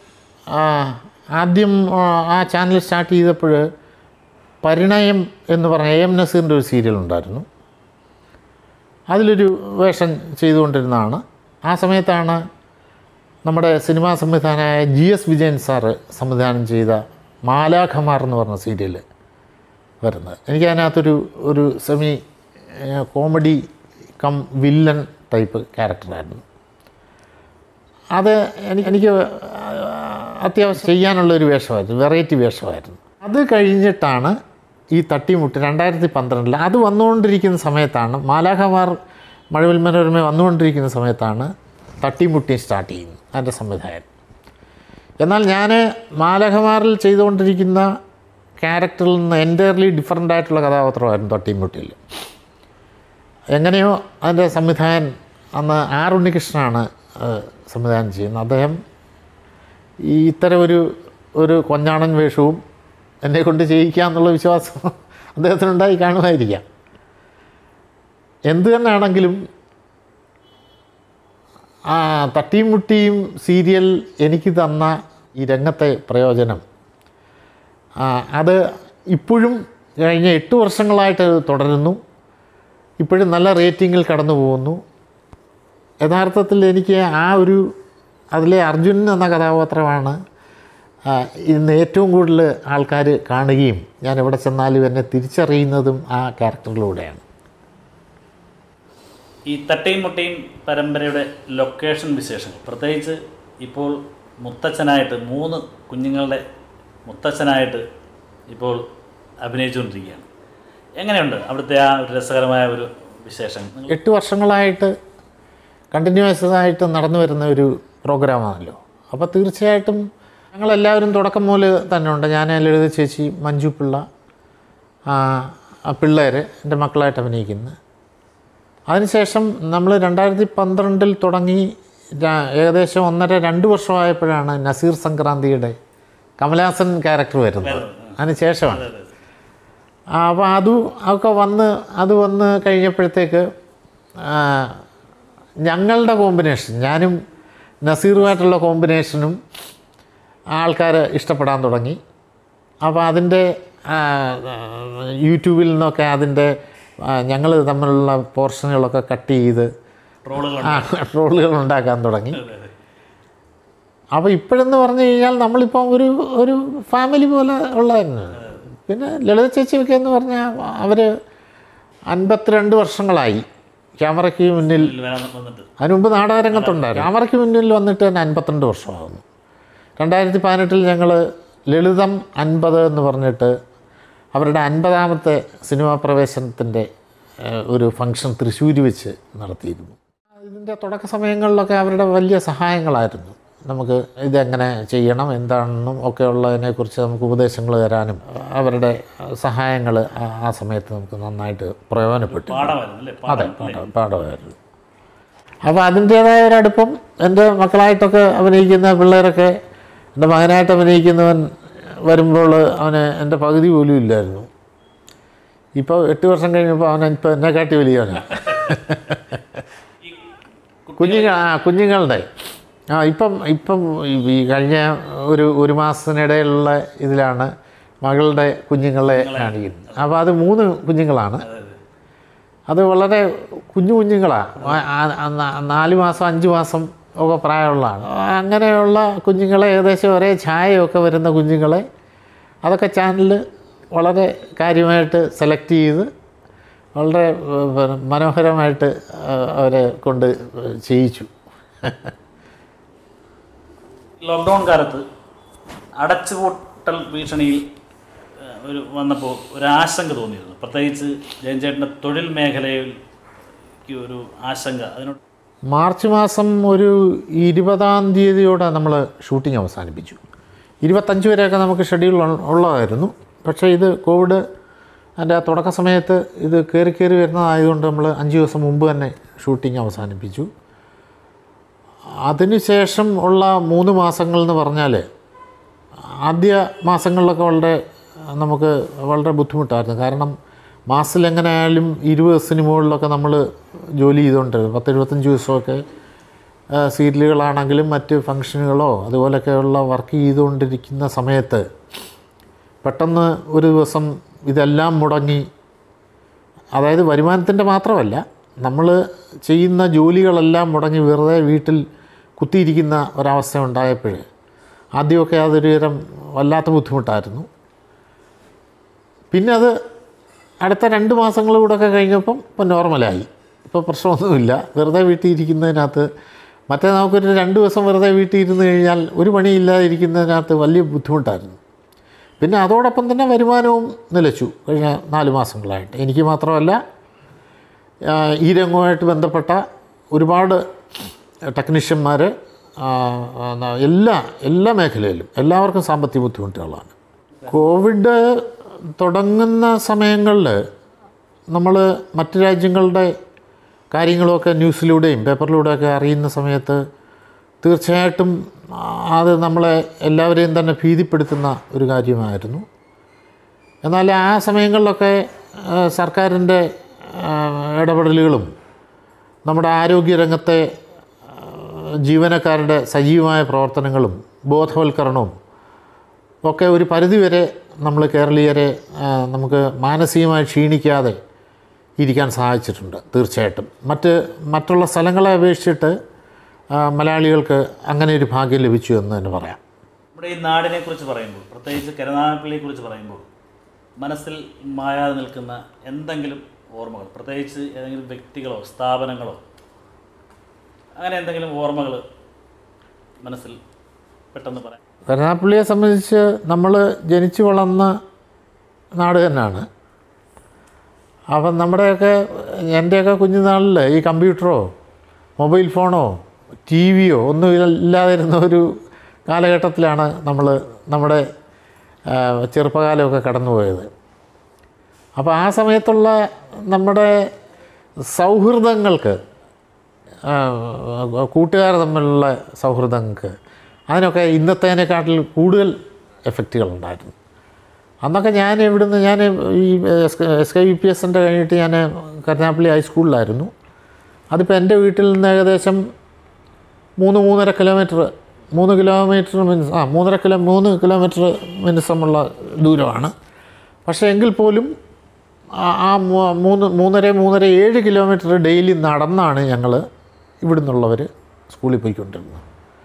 ആദ്യം ആ, ആ ചാനൽ സ്റ്റാർട്ട് ചെയ്തപ്പോൾ പരിണയം എന്ന് പറഞ്ഞ എ എം നസീറിൻ്റെ ഒരു സീരിയൽ ഉണ്ടായിരുന്നു അതിലൊരു വേഷം ചെയ്തുകൊണ്ടിരുന്നതാണ് ആ സമയത്താണ് നമ്മുടെ സിനിമാ സംവിധാനമായ ജി എസ് വിജയൻ സാറ് സംവിധാനം ചെയ്ത മാലാഖമാർ എന്ന് പറഞ്ഞ സീരിയൽ വരുന്നത് എനിക്ക് അതിനകത്തൊരു ഒരു semi comedy cum villain type ക്യാരക്ടറായിരുന്നു അത് എനിക്ക് എനിക്ക് അത്യാവശ്യം ചെയ്യാനുള്ള ഒരു വേഷമായിരുന്നു വെറൈറ്റി വേഷമായിരുന്നു അത് കഴിഞ്ഞിട്ടാണ് ഈ തട്ടിമുട്ട് രണ്ടായിരത്തി പന്ത്രണ്ടിൽ അത് വന്നുകൊണ്ടിരിക്കുന്ന സമയത്താണ് മാലാഖമാർ മഴവിൽ മനോരമ വന്നുകൊണ്ടിരിക്കുന്ന സമയത്താണ് തട്ടിമുട്ടി സ്റ്റാർട്ട് ചെയ്യുന്നത് അതിൻ്റെ സംവിധായകൻ എന്നാൽ ഞാൻ മാലഹമാറിൽ ചെയ്തുകൊണ്ടിരിക്കുന്ന ക്യാരക്ടറിൽ നിന്ന് എൻറ്റയർലി ഡിഫറെൻ്റ് ആയിട്ടുള്ള കഥാപാത്രമായിരുന്നു തട്ടിമുട്ടിയിൽ എങ്ങനെയോ അതിൻ്റെ സംവിധായകൻ അന്ന് ആർ ഉണ്ണികൃഷ്ണനാണ് ഏഹ്, സംവിധാനം ചെയ്യുന്നത് അദ്ദേഹം ഈ ഇത്തരം ഒരു ഒരു കൊഞ്ഞാണൻ വേഷവും എന്നെ കൊണ്ട് ചെയ്യിക്കുക എന്നുള്ള വിശ്വാസം അദ്ദേഹത്തിനുണ്ടായി കാണുമായിരിക്കാം എന്തു തന്നെയാണെങ്കിലും ആ തട്ടിയും മുട്ടിയും സീരിയൽ എനിക്ക് തന്ന ഈ രംഗത്തെ പ്രയോജനം ആ, അത് ഇപ്പോഴും കഴിഞ്ഞ എട്ട് വർഷങ്ങളായിട്ട് അത് തുടരുന്നു ഇപ്പോഴും നല്ല റേറ്റിങ്ങിൽ കടന്നു പോകുന്നു യഥാർത്ഥത്തിൽ എനിക്ക് ആ ഒരു അതിലെ അർജുൻ എന്ന കഥാപാത്രമാണ് ആ, ഇന്ന് ഏറ്റവും കൂടുതൽ ആൾക്കാർ കാണുകയും ഞാൻ എവിടെ ചെന്നാലും എന്നെ തിരിച്ചറിയുന്നതും ആ ക്യാരക്ടറിലൂടെയാണ് ഈ തട്ടയും മുട്ടയും പരമ്പരയുടെ ലൊക്കേഷൻ വിശേഷങ്ങൾ പ്രത്യേകിച്ച് ഇപ്പോൾ മുത്തച്ഛനായിട്ട് മൂന്ന് കുഞ്ഞുങ്ങളുടെ മുത്തച്ഛനായിട്ട് ഇപ്പോൾ അഭിനയിച്ചുകൊണ്ടിരിക്കുകയാണ് എങ്ങനെയുണ്ട് അവിടുത്തെ ആ ഒരു രസകരമായ ഒരു വിശേഷം നിങ്ങൾ എട്ട് വർഷങ്ങളായിട്ട് കണ്ടിന്യൂസ് ആയിട്ട് നടന്നു വരുന്ന ഒരു പ്രോഗ്രാമാണല്ലോ അപ്പോൾ തീർച്ചയായിട്ടും ഞങ്ങളെല്ലാവരും തുടക്കം മുതൽ തന്നെ ഉണ്ട് ഞാൻ ലളിത ചേച്ചി മഞ്ജു പിള്ള ആ, ആ പിള്ളേർ എൻ്റെ മക്കളായിട്ട് അഭിനയിക്കുന്നത് അതിനുശേഷം നമ്മൾ രണ്ടായിരത്തി പന്ത്രണ്ടിൽ തുടങ്ങി ര- ഏകദേശം ഒന്നര രണ്ട് വർഷമായപ്പോഴാണ് നസീർ സംക്രാന്തിയുടെ കമലഹാസൻ ക്യാരക്ടർ വരുന്നത് അതിന് ശേഷമാണ് ആ, അപ്പോൾ അത് ഒക്കെ വന്ന് അത് വന്ന് കഴിഞ്ഞപ്പോഴത്തേക്ക് ആ, ഞങ്ങളുടെ കോമ്പിനേഷൻ ഞാനും നസീറുമായിട്ടുള്ള കോമ്പിനേഷനും ആൾക്കാർ ഇഷ്ടപ്പെടാൻ തുടങ്ങി അപ്പോൾ അതിൻ്റെ ആ, ആ, യൂട്യൂബിൽ നിന്നൊക്കെ അതിൻ്റെ ഞങ്ങൾ തമ്മിലുള്ള പോർഷനുകളൊക്കെ കട്ട് ചെയ്ത് ട്രോളുകൾ ആ ട്രോളുകൾ ഉണ്ടാക്കാൻ തുടങ്ങി അപ്പോൾ ഇപ്പോഴെന്ന് പറഞ്ഞു കഴിഞ്ഞാൽ നമ്മളിപ്പം ഒരു ഒരു ഫാമിലി പോലെ ഉള്ളതന്നെ പിന്നെ ലളിത ചേച്ചിയൊക്കെ എന്ന് പറഞ്ഞാൽ അവർ അൻപത്തിരണ്ട് വർഷങ്ങളായി ക്യാമറയ്ക്ക് മുന്നിൽ വരാൻ വന്നിട്ട് അതിന് മുമ്പ് നാടകരംഗത്തുണ്ടായിരുന്നു ക്യാമറയ്ക്ക് മുന്നിൽ വന്നിട്ട് തന്നെ അൻപത്തിരണ്ട് വർഷമാകുന്നു രണ്ടായിരത്തി പതിനെട്ടിൽ ഞങ്ങൾ ലളിതം അൻപത് എന്ന് പറഞ്ഞിട്ട് അവരുടെ അൻപതാമത്തെ സിനിമാ പ്രവേശനത്തിൻ്റെ ഏഹ്, ഒരു ഫംഗ്ഷൻ തൃശ്ശൂർ വെച്ച് നടത്തിയിരുന്നു ഇതിൻ്റെ തുടക്ക സമയങ്ങളിലൊക്കെ അവരുടെ വലിയ സഹായങ്ങളായിരുന്നു നമുക്ക് ഇതെങ്ങനെ ചെയ്യണം എന്താണെന്നും ഒക്കെ ഉള്ളതിനെക്കുറിച്ച് നമുക്ക് ഉപദേശങ്ങൾ തരാനും അവരുടെ സഹായങ്ങൾ ആ സമയത്ത് നമുക്ക് നന്നായിട്ട് പ്രയോജനപ്പെട്ടു പാടമായിരുന്നു അല്ലേ അതെ പാഠം പാഠമായിരുന്നു അപ്പോൾ അതിൻ്റേതായ ഒരടുപ്പം എൻ്റെ മക്കളായിട്ടൊക്കെ അഭിനയിക്കുന്ന പിള്ളേരൊക്കെ എൻ്റെ മകനായിട്ട് അഭിനയിക്കുന്നവൻ വരുമ്പോൾ അവന് എൻ്റെ പകുതി പോലും ഇല്ലായിരുന്നു ഇപ്പോൾ എട്ട് വർഷം കഴിഞ്ഞപ്പോൾ അവൻ ഇപ്പോൾ എന്നെക്കാട്ടി വലിയവനാണ് കുഞ്ഞുങ്ങൾ ആ കുഞ്ഞുങ്ങളുടെ ആ ഇപ്പം ഇപ്പം ഈ- ഈ കഴിഞ്ഞ ഒരു ഒരു മാസത്തിനിടയിലുള്ള ഇതിലാണ് മകളുടെ കുഞ്ഞുങ്ങളെ കാണിക്കുന്നത് അപ്പോൾ അത് മൂന്ന് കുഞ്ഞുങ്ങളാണ് അത് വളരെ കുഞ്ഞു കുഞ്ഞുങ്ങളാണ് ആ- ആ- ആ നാ- നാല് മാസം അഞ്ച് മാസം ഒക്കെ പ്രായമുള്ളതാണ് അങ്ങനെയുള്ള കുഞ്ഞുങ്ങളെ ഏകദേശം ഒരേ ഛായയൊക്കെ വരുന്ന കുഞ്ഞുങ്ങളെ അതൊക്കെ ചാനലിൽ വളരെ കാര്യമായിട്ട് സെലക്ട് ചെയ്ത് വളരെ ഏഹ്, പിന്നെ മനോഹരമായിട്ട് ഏഹ്, അവരെ കൊണ്ട് ചെയ്യിച്ചു ലോക്ക്ഡൗൺ കാലത്ത് അടച്ചുപൂട്ടൽ ഭീഷണിയിൽ ഏഹ്, ഒരു വന്നപ്പോൾ ഒരു ആശങ്ക തോന്നിയിരുന്നു പ്രത്യേകിച്ച് ജയൻചേട്ടൻ്റെ തൊഴിൽ മേഖലയിലേക്ക് ഒരു ആശങ്ക അതിനോട് മാർച്ച് മാസം ഒരു ഇരുപതാം തീയതിയോടെ നമ്മൾ ഷൂട്ടിംഗ് അവസാനിപ്പിച്ചു ഇരുപത്തഞ്ച് വരെയൊക്കെ നമുക്ക് ഷെഡ്യൂൾ ഉള്ള- ഉള്ളതായിരുന്നു പക്ഷേ ഇത് കോവിഡ് അതിൻ്റെ തുടക്ക സമയത്ത് ഇത് കയറി കയറി വരുന്നതായതുകൊണ്ട് നമ്മൾ അഞ്ച് ദിവസം മുമ്പ് തന്നെ ഷൂട്ടിംഗ് അവസാനിപ്പിച്ചു അതിനുശേഷം ഉള്ള മൂന്ന് മാസങ്ങൾ എന്ന് പറഞ്ഞാൽ ആദ്യ മാസങ്ങളിലൊക്കെ വളരെ നമുക്ക് വളരെ ബുദ്ധിമുട്ടായിരുന്നു കാരണം മാസത്തിൽ എങ്ങനെയായാലും ഇരുപത് സിനിമകളിലൊക്കെ നമ്മൾ ജോലി ചെയ്തുകൊണ്ടിരുന്നു പത്ത് എഴുപത്തഞ്ച് ദിവസമൊക്കെ ആ, സീരിയലുകളാണെങ്കിലും മറ്റ് ഫങ്ഷനുകളോ അതുപോലെയൊക്കെയുള്ള വർക്ക് ചെയ്തുകൊണ്ടിരിക്കുന്ന സമയത്ത് പെട്ടെന്ന് ഒരു ദിവസം ഇതെല്ലാം മുടങ്ങി അതായത് വരുമാനത്തിൻ്റെ മാത്രമല്ല നമ്മൾ ചെയ്യുന്ന ജോലികളെല്ലാം മുടങ്ങി വെറുതെ വീട്ടിൽ കുത്തിയിരിക്കുന്ന ഒരവസ്ഥ ഉണ്ടായപ്പോൾ ആദ്യമൊക്കെ അതൊരു തരം വല്ലാത്ത ബുദ്ധിമുട്ടായിരുന്നു പിന്നെ അത് അടുത്ത രണ്ട് മാസങ്ങൾ കൂടെ ഒക്കെ കഴിഞ്ഞപ്പം ഇപ്പം നോർമലായി ഇപ്പോൾ പ്രശ്നമൊന്നുമില്ല വെറുതെ വീട്ടിൽ ഇരിക്കുന്നതിനകത്ത് മറ്റേ നമുക്കൊരു രണ്ട് ദിവസം വെറുതെ വീട്ടിൽ ഇരുന്ന് കഴിഞ്ഞാൽ ഒരു പണിയില്ലാതെ ഇരിക്കുന്നതിനകത്ത് വലിയ ബുദ്ധിമുട്ടായിരുന്നു പിന്നെ അതോടൊപ്പം തന്നെ വരുമാനവും നിലച്ചു കഴിഞ്ഞ നാല് മാസങ്ങളായിട്ട് എനിക്ക് മാത്രമല്ല ആ, ഈ രംഗവുമായിട്ട് ബന്ധപ്പെട്ട ഒരുപാട് ടെക്നീഷ്യന്മാർ എല്ലാ എല്ലാ മേഖലയിലും എല്ലാവർക്കും സാമ്പത്തിക ബുദ്ധിമുട്ടുകളാണ് കോവിഡ് തുടങ്ങുന്ന സമയങ്ങളിൽ നമ്മൾ മറ്റ് രാജ്യങ്ങളുടെ കാര്യങ്ങളുമൊക്കെ ന്യൂസിലൂടെയും പേപ്പറിലൂടെയൊക്കെ അറിയുന്ന സമയത്ത് തീർച്ചയായിട്ടും ആ, അത് നമ്മളെ എല്ലാവരെയും തന്നെ ഭീതിപ്പെടുത്തുന്ന ഒരു കാര്യമായിരുന്നു എന്നാൽ ആ സമയങ്ങളിലൊക്കെ ആ, സർക്കാരിൻ്റെ ആ, ഇടപെടലുകളും നമ്മുടെ ആരോഗ്യരംഗത്തെ ആ, ജീവനക്കാരുടെ സജീവമായ പ്രവർത്തനങ്ങളും ബോധവൽക്കരണവും ഒക്കെ ഒരു പരിധിവരെ നമ്മൾ കേരളീയരെ ആ, നമുക്ക് മാനസികമായി ക്ഷീണിക്കാതെ ഇരിക്കാൻ സഹായിച്ചിട്ടുണ്ട് തീർച്ചയായിട്ടും മറ്റ് മറ്റുള്ള സ്ഥലങ്ങളെ അപേക്ഷിച്ചിട്ട് ആ, മലയാളികൾക്ക് അങ്ങനെ ഒരു ഭാഗ്യം ലഭിച്ചു എന്ന് തന്നെ പറയാം നമ്മുടെ ഈ നാടിനെ കുറിച്ച് പറയുമ്പോൾ പ്രത്യേകിച്ച് കരുനാഗപ്പള്ളിയെ കുറിച്ച് പറയുമ്പോൾ മനസ്സിൽ മായാതെ നിൽക്കുന്ന എന്തെങ്കിലും ഓർമ്മകൾ പ്രത്യേകിച്ച് ഏതെങ്കിലും വ്യക്തികളോ സ്ഥാപനങ്ങളോ അങ്ങനെ എന്തെങ്കിലും ഓർമ്മകൾ മനസ്സിൽ പെട്ടെന്ന് പറയാം കരുനാഗപ്പള്ളിയെ സംബന്ധിച്ച് നമ്മൾ ജനിച്ചു വളർന്ന നാട് തന്നെയാണ് അപ്പം നമ്മുടെയൊക്കെ എൻ്റെയൊക്കെ കുഞ്ഞുനാളിൽ ഈ കമ്പ്യൂട്ടറോ മൊബൈൽ ഫോണോ ടി വിയോ ഒന്നും ഇല്ലാതിരുന്ന ഒരു കാലഘട്ടത്തിലാണ് നമ്മൾ നമ്മുടെ ആ, ചെറുപ്പകാലമൊക്കെ കടന്നുപോയത് അപ്പോൾ ആ സമയത്തുള്ള നമ്മുടെ സൗഹൃദങ്ങൾക്ക് ആ, കൂട്ടുകാർ തമ്മിലുള്ള സൗഹൃദങ്ങൾക്ക് അതിനൊക്കെ ഇന്നത്തേനെക്കാട്ടിൽ കൂടുതൽ എഫക്റ്റുകളുണ്ടായിരുന്നു അന്നൊക്കെ ഞാൻ ഇവിടുന്ന് ഞാൻ ഈ എസ് കെ യു പി എസിൻ്റെ കഴിഞ്ഞിട്ട് ഞാൻ കരുനാപ്പള്ളി ഹൈസ്കൂളിലായിരുന്നു അതിപ്പോൾ എൻ്റെ വീട്ടിൽ നിന്ന് ഏകദേശം മൂന്ന് മൂന്നര കിലോമീറ്റർ മൂന്ന് കിലോമീറ്റർ മീൻസ് ആ മൂന്നര കിലോ മൂന്ന് കിലോമീറ്റർ മിനിസമുള്ള ദൂരമാണ് പക്ഷേ എങ്കിൽ പോലും ആ- ആ മൂ- മൂന്ന് മൂന്നര മൂന്നര ഏഴ് കിലോമീറ്റർ ഡെയിലി നടന്നാണ് ഞങ്ങൾ ഇവിടുന്നുള്ളവർ സ്കൂളിൽ പോയിക്കൊണ്ടിരുന്നത്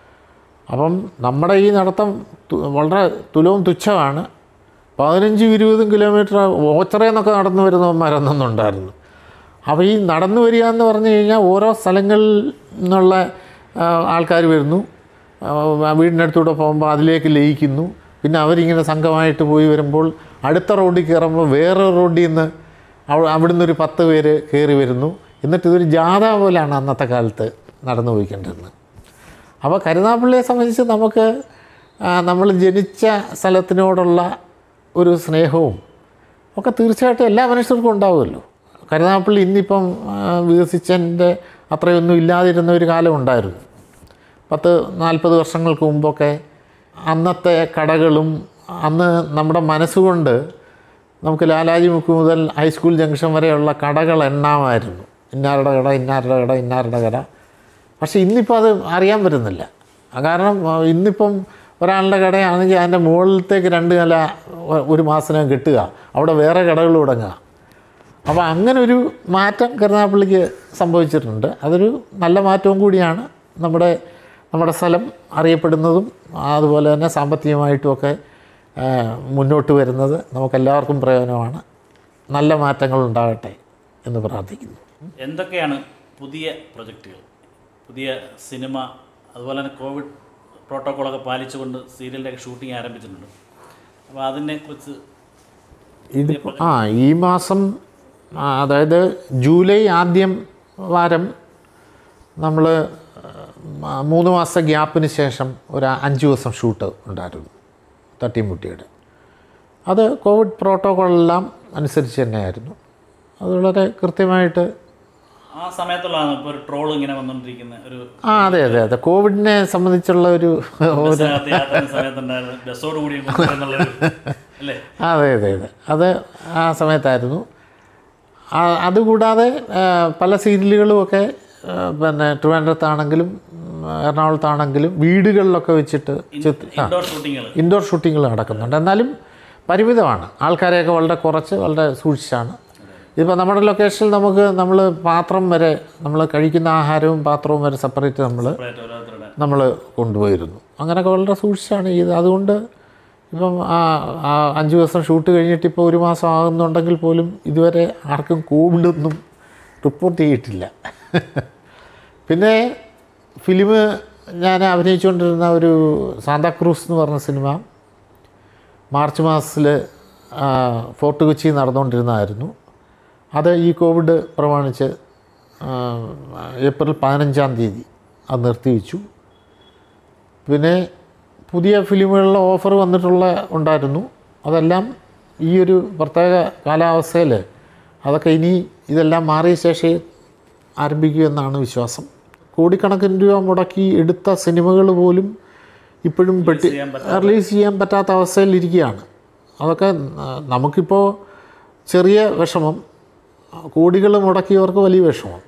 അപ്പം നമ്മുടെ ഈ നടത്തം തു- വളരെ തുലവും തുച്ഛമാണ് പതിനഞ്ചും ഇരുപതും കിലോമീറ്റർ ഓച്ചറയെന്നൊക്കെ നടന്നു വരുന്നവന്മാരൊന്നുണ്ടായിരുന്നു അപ്പോൾ ഈ നടന്നു വരിക എന്ന് പറഞ്ഞു കഴിഞ്ഞാൽ ഓരോ സ്ഥലങ്ങളിൽ നിന്നുള്ള ആൾക്കാർ വരുന്നു ആ, വീടിനടുത്തൂടെ പോകുമ്പോൾ അതിലേക്ക് ലയിക്കുന്നു പിന്നെ അവരിങ്ങനെ സംഘമായിട്ട് പോയി വരുമ്പോൾ അടുത്ത റോഡിൽ കയറുമ്പോൾ വേറെ റോഡിൽ നിന്ന് അവ അവിടുന്ന് ഒരു പത്ത് പേര് കയറി വരുന്നു എന്നിട്ട് ഇതൊരു ജാഥ പോലെയാണ് അന്നത്തെ കാലത്ത് നടന്നു പോയിക്കൊണ്ടിരുന്നത് അപ്പോൾ കരുനാഗപ്പള്ളിയെ സംബന്ധിച്ച് നമുക്ക് നമ്മൾ ജനിച്ച സ്ഥലത്തിനോടുള്ള ഒരു സ്നേഹവും ഒക്കെ തീർച്ചയായിട്ടും എല്ലാ മനുഷ്യർക്കും ഉണ്ടാവുമല്ലോ കരുനാഗപ്പള്ളി ഇന്നിപ്പം ആ, വികസിച്ചതിൻ്റെ അത്രയൊന്നും ഇല്ലാതിരുന്ന ഒരു കാലം ഉണ്ടായിരുന്നു പത്ത് നാൽപ്പത് വർഷങ്ങൾക്ക് മുമ്പൊക്കെ അന്നത്തെ കടകളും അന്ന് നമ്മുടെ മനസ്സുകൊണ്ട് നമുക്ക് ലാലാജി മുക്ക് മുതൽ ഹൈസ്കൂൾ ജംഗ്ഷൻ വരെയുള്ള കടകൾ എണ്ണാമായിരുന്നു ഇന്നാരുടെ കട ഇന്നാരുടെ കട ഇന്നാരുടെ കട പക്ഷേ ഇന്നിപ്പോൾ അത് അറിയാൻ പറ്റുന്നില്ല ആ കാരണം ആ, ഇന്നിപ്പം ഒരാളുടെ കടയാണെങ്കിൽ അതിൻ്റെ മുകളിലത്തേക്ക് രണ്ട് നില ഒ- ഒരു മാസത്തിനകം കിട്ടുക അവിടെ വേറെ കടകൾ തുടങ്ങുക അപ്പോൾ അങ്ങനെ ഒരു മാറ്റം കരുനാഗപ്പള്ളിക്ക് സംഭവിച്ചിട്ടുണ്ട് അതൊരു നല്ല മാറ്റവും കൂടിയാണ് നമ്മുടെ നമ്മുടെ സ്ഥലം അറിയപ്പെടുന്നതും അതുപോലെ തന്നെ സാമ്പത്തികമായിട്ടുമൊക്കെ ആ, മുന്നോട്ട് വരുന്നത് നമുക്കെല്ലാവർക്കും പ്രയോജനമാണ് നല്ല മാറ്റങ്ങൾ ഉണ്ടാകട്ടെ എന്ന് പ്രാർത്ഥിക്കുന്നു എന്തൊക്കെയാണ് പുതിയ പ്രൊജക്റ്റുകൾ പുതിയ സിനിമ അതുപോലെ തന്നെ കോവിഡ് പ്രോട്ടോക്കോളൊക്കെ പാലിച്ചുകൊണ്ട് സീരിയലിൻ്റെയൊക്കെ ഷൂട്ടിംഗ് ആരംഭിച്ചിട്ടുണ്ട് അപ്പോൾ അതിനെക്കുറിച്ച് ഇതിപ്പോൾ ആ ഈ മാസം ആ, അതായത് ജൂലൈ ആദ്യം വാരം നമ്മൾ മൂന്ന് മാസത്തെ ഗ്യാപ്പിന് ശേഷം ഒരു അഞ്ച് ദിവസം ഷൂട്ട് ഉണ്ടായിരുന്നു തട്ടിമുട്ടിയുടെ അത് കോവിഡ് പ്രോട്ടോക്കോളെല്ലാം അനുസരിച്ച് തന്നെയായിരുന്നു അത് വളരെ കൃത്യമായിട്ട് ആ സമയത്തുള്ളതാണ് ഇപ്പോൾ ഒരു ട്രോൾ ഇങ്ങനെ വന്നുകൊണ്ടിരിക്കുന്ന ഒരു ആ അതെ അതെ അതെ കോവിഡിനെ സംബന്ധിച്ചുള്ള ഒരു ബസ്സിനകത്ത് യാത്ര സമയത്തുണ്ടായിരുന്നു ബസ്സോട് കൂടി എന്നുള്ളൊരു അല്ലേ അതെ അതെ അതെ അത് ആ സമയത്തായിരുന്നു ആ- അതുകൂടാതെ ആ, പല സീരിയലുകളുമൊക്കെ ആ, പിന്നെ ട്രിവാൻഡ്രത്താണെങ്കിലും ഉം, എറണാകുളത്താണെങ്കിലും വീടുകളിലൊക്കെ വെച്ചിട്ട് ചിത്ര- ആ, ഇൻഡോർ ഷൂട്ടിങ്ങുകൾ ഇൻഡോർ ഷൂട്ടിങ്ങുകൾ നടക്കുന്നുണ്ട് എന്നാലും പരിമിതമാണ് ആൾക്കാരെയൊക്കെ വളരെ കുറച്ച് വളരെ സൂക്ഷിച്ചാണ് ഇപ്പോൾ നമ്മുടെ ലൊക്കേഷനിൽ നമുക്ക് നമ്മൾ പാത്രം വരെ നമ്മൾ കഴിക്കുന്ന ആഹാരവും പാത്രവും വരെ സെപ്പറേറ്റ് നമ്മൾ ഓരോരുത്തരുടെ നമ്മൾ കൊണ്ടുപോയിരുന്നു അങ്ങനെയൊക്കെ വളരെ സൂക്ഷിച്ചാണ് ചെയ്തത് അതുകൊണ്ട് ഇപ്പം ആ ആ അഞ്ച് ദിവസം ഷൂട്ട് കഴിഞ്ഞിട്ട് ഇപ്പോൾ ഒരു മാസം ആകുന്നുണ്ടെങ്കിൽ പോലും ഇതുവരെ ആർക്കും കോവിഡൊന്നും റിപ്പോർട്ട് ചെയ്തിട്ടില്ല പിന്നെ ഫിലിം ഞാൻ അഭിനയിച്ചുകൊണ്ടിരുന്ന ഒരു സാന്താക്രൂസ് എന്ന് പറഞ്ഞ സിനിമ മാർച്ച് മാസത്തിൽ ഫോർട്ട് കൊച്ചി നടന്നുകൊണ്ടിരുന്നതായിരുന്നു അത് ഈ കോവിഡ് പ്രമാണിച്ച് ആ, ഏപ്രിൽ പതിനഞ്ചാം തീയതി അത് നിർത്തിവെച്ചു പിന്നെ പുതിയ ഫിലിമുകളിലെ ഓഫർ വന്നിട്ടുള്ള ഉണ്ടായിരുന്നു അതെല്ലാം ഈ ഒരു പ്രത്യേക കാലാവസ്ഥയിൽ അതൊക്കെ ഇനി ഇതെല്ലാം മാറിയ ശേഷമേ ആരംഭിക്കൂ എന്നാണ് വിശ്വാസം കോടിക്കണക്കിന് രൂപ മുടക്കി എടുത്ത സിനിമകൾ പോലും ഇപ്പോഴും പെട്ടി ചെയ്യാൻ റിലീസ് ചെയ്യാൻ പറ്റാത്ത അവസ്ഥയിലിരിക്കുകയാണ് അതൊക്കെ ആ, നമുക്കിപ്പോൾ ചെറിയ വിഷമം കോടികൾ മുടക്കിയവർക്ക് വലിയ വിഷമം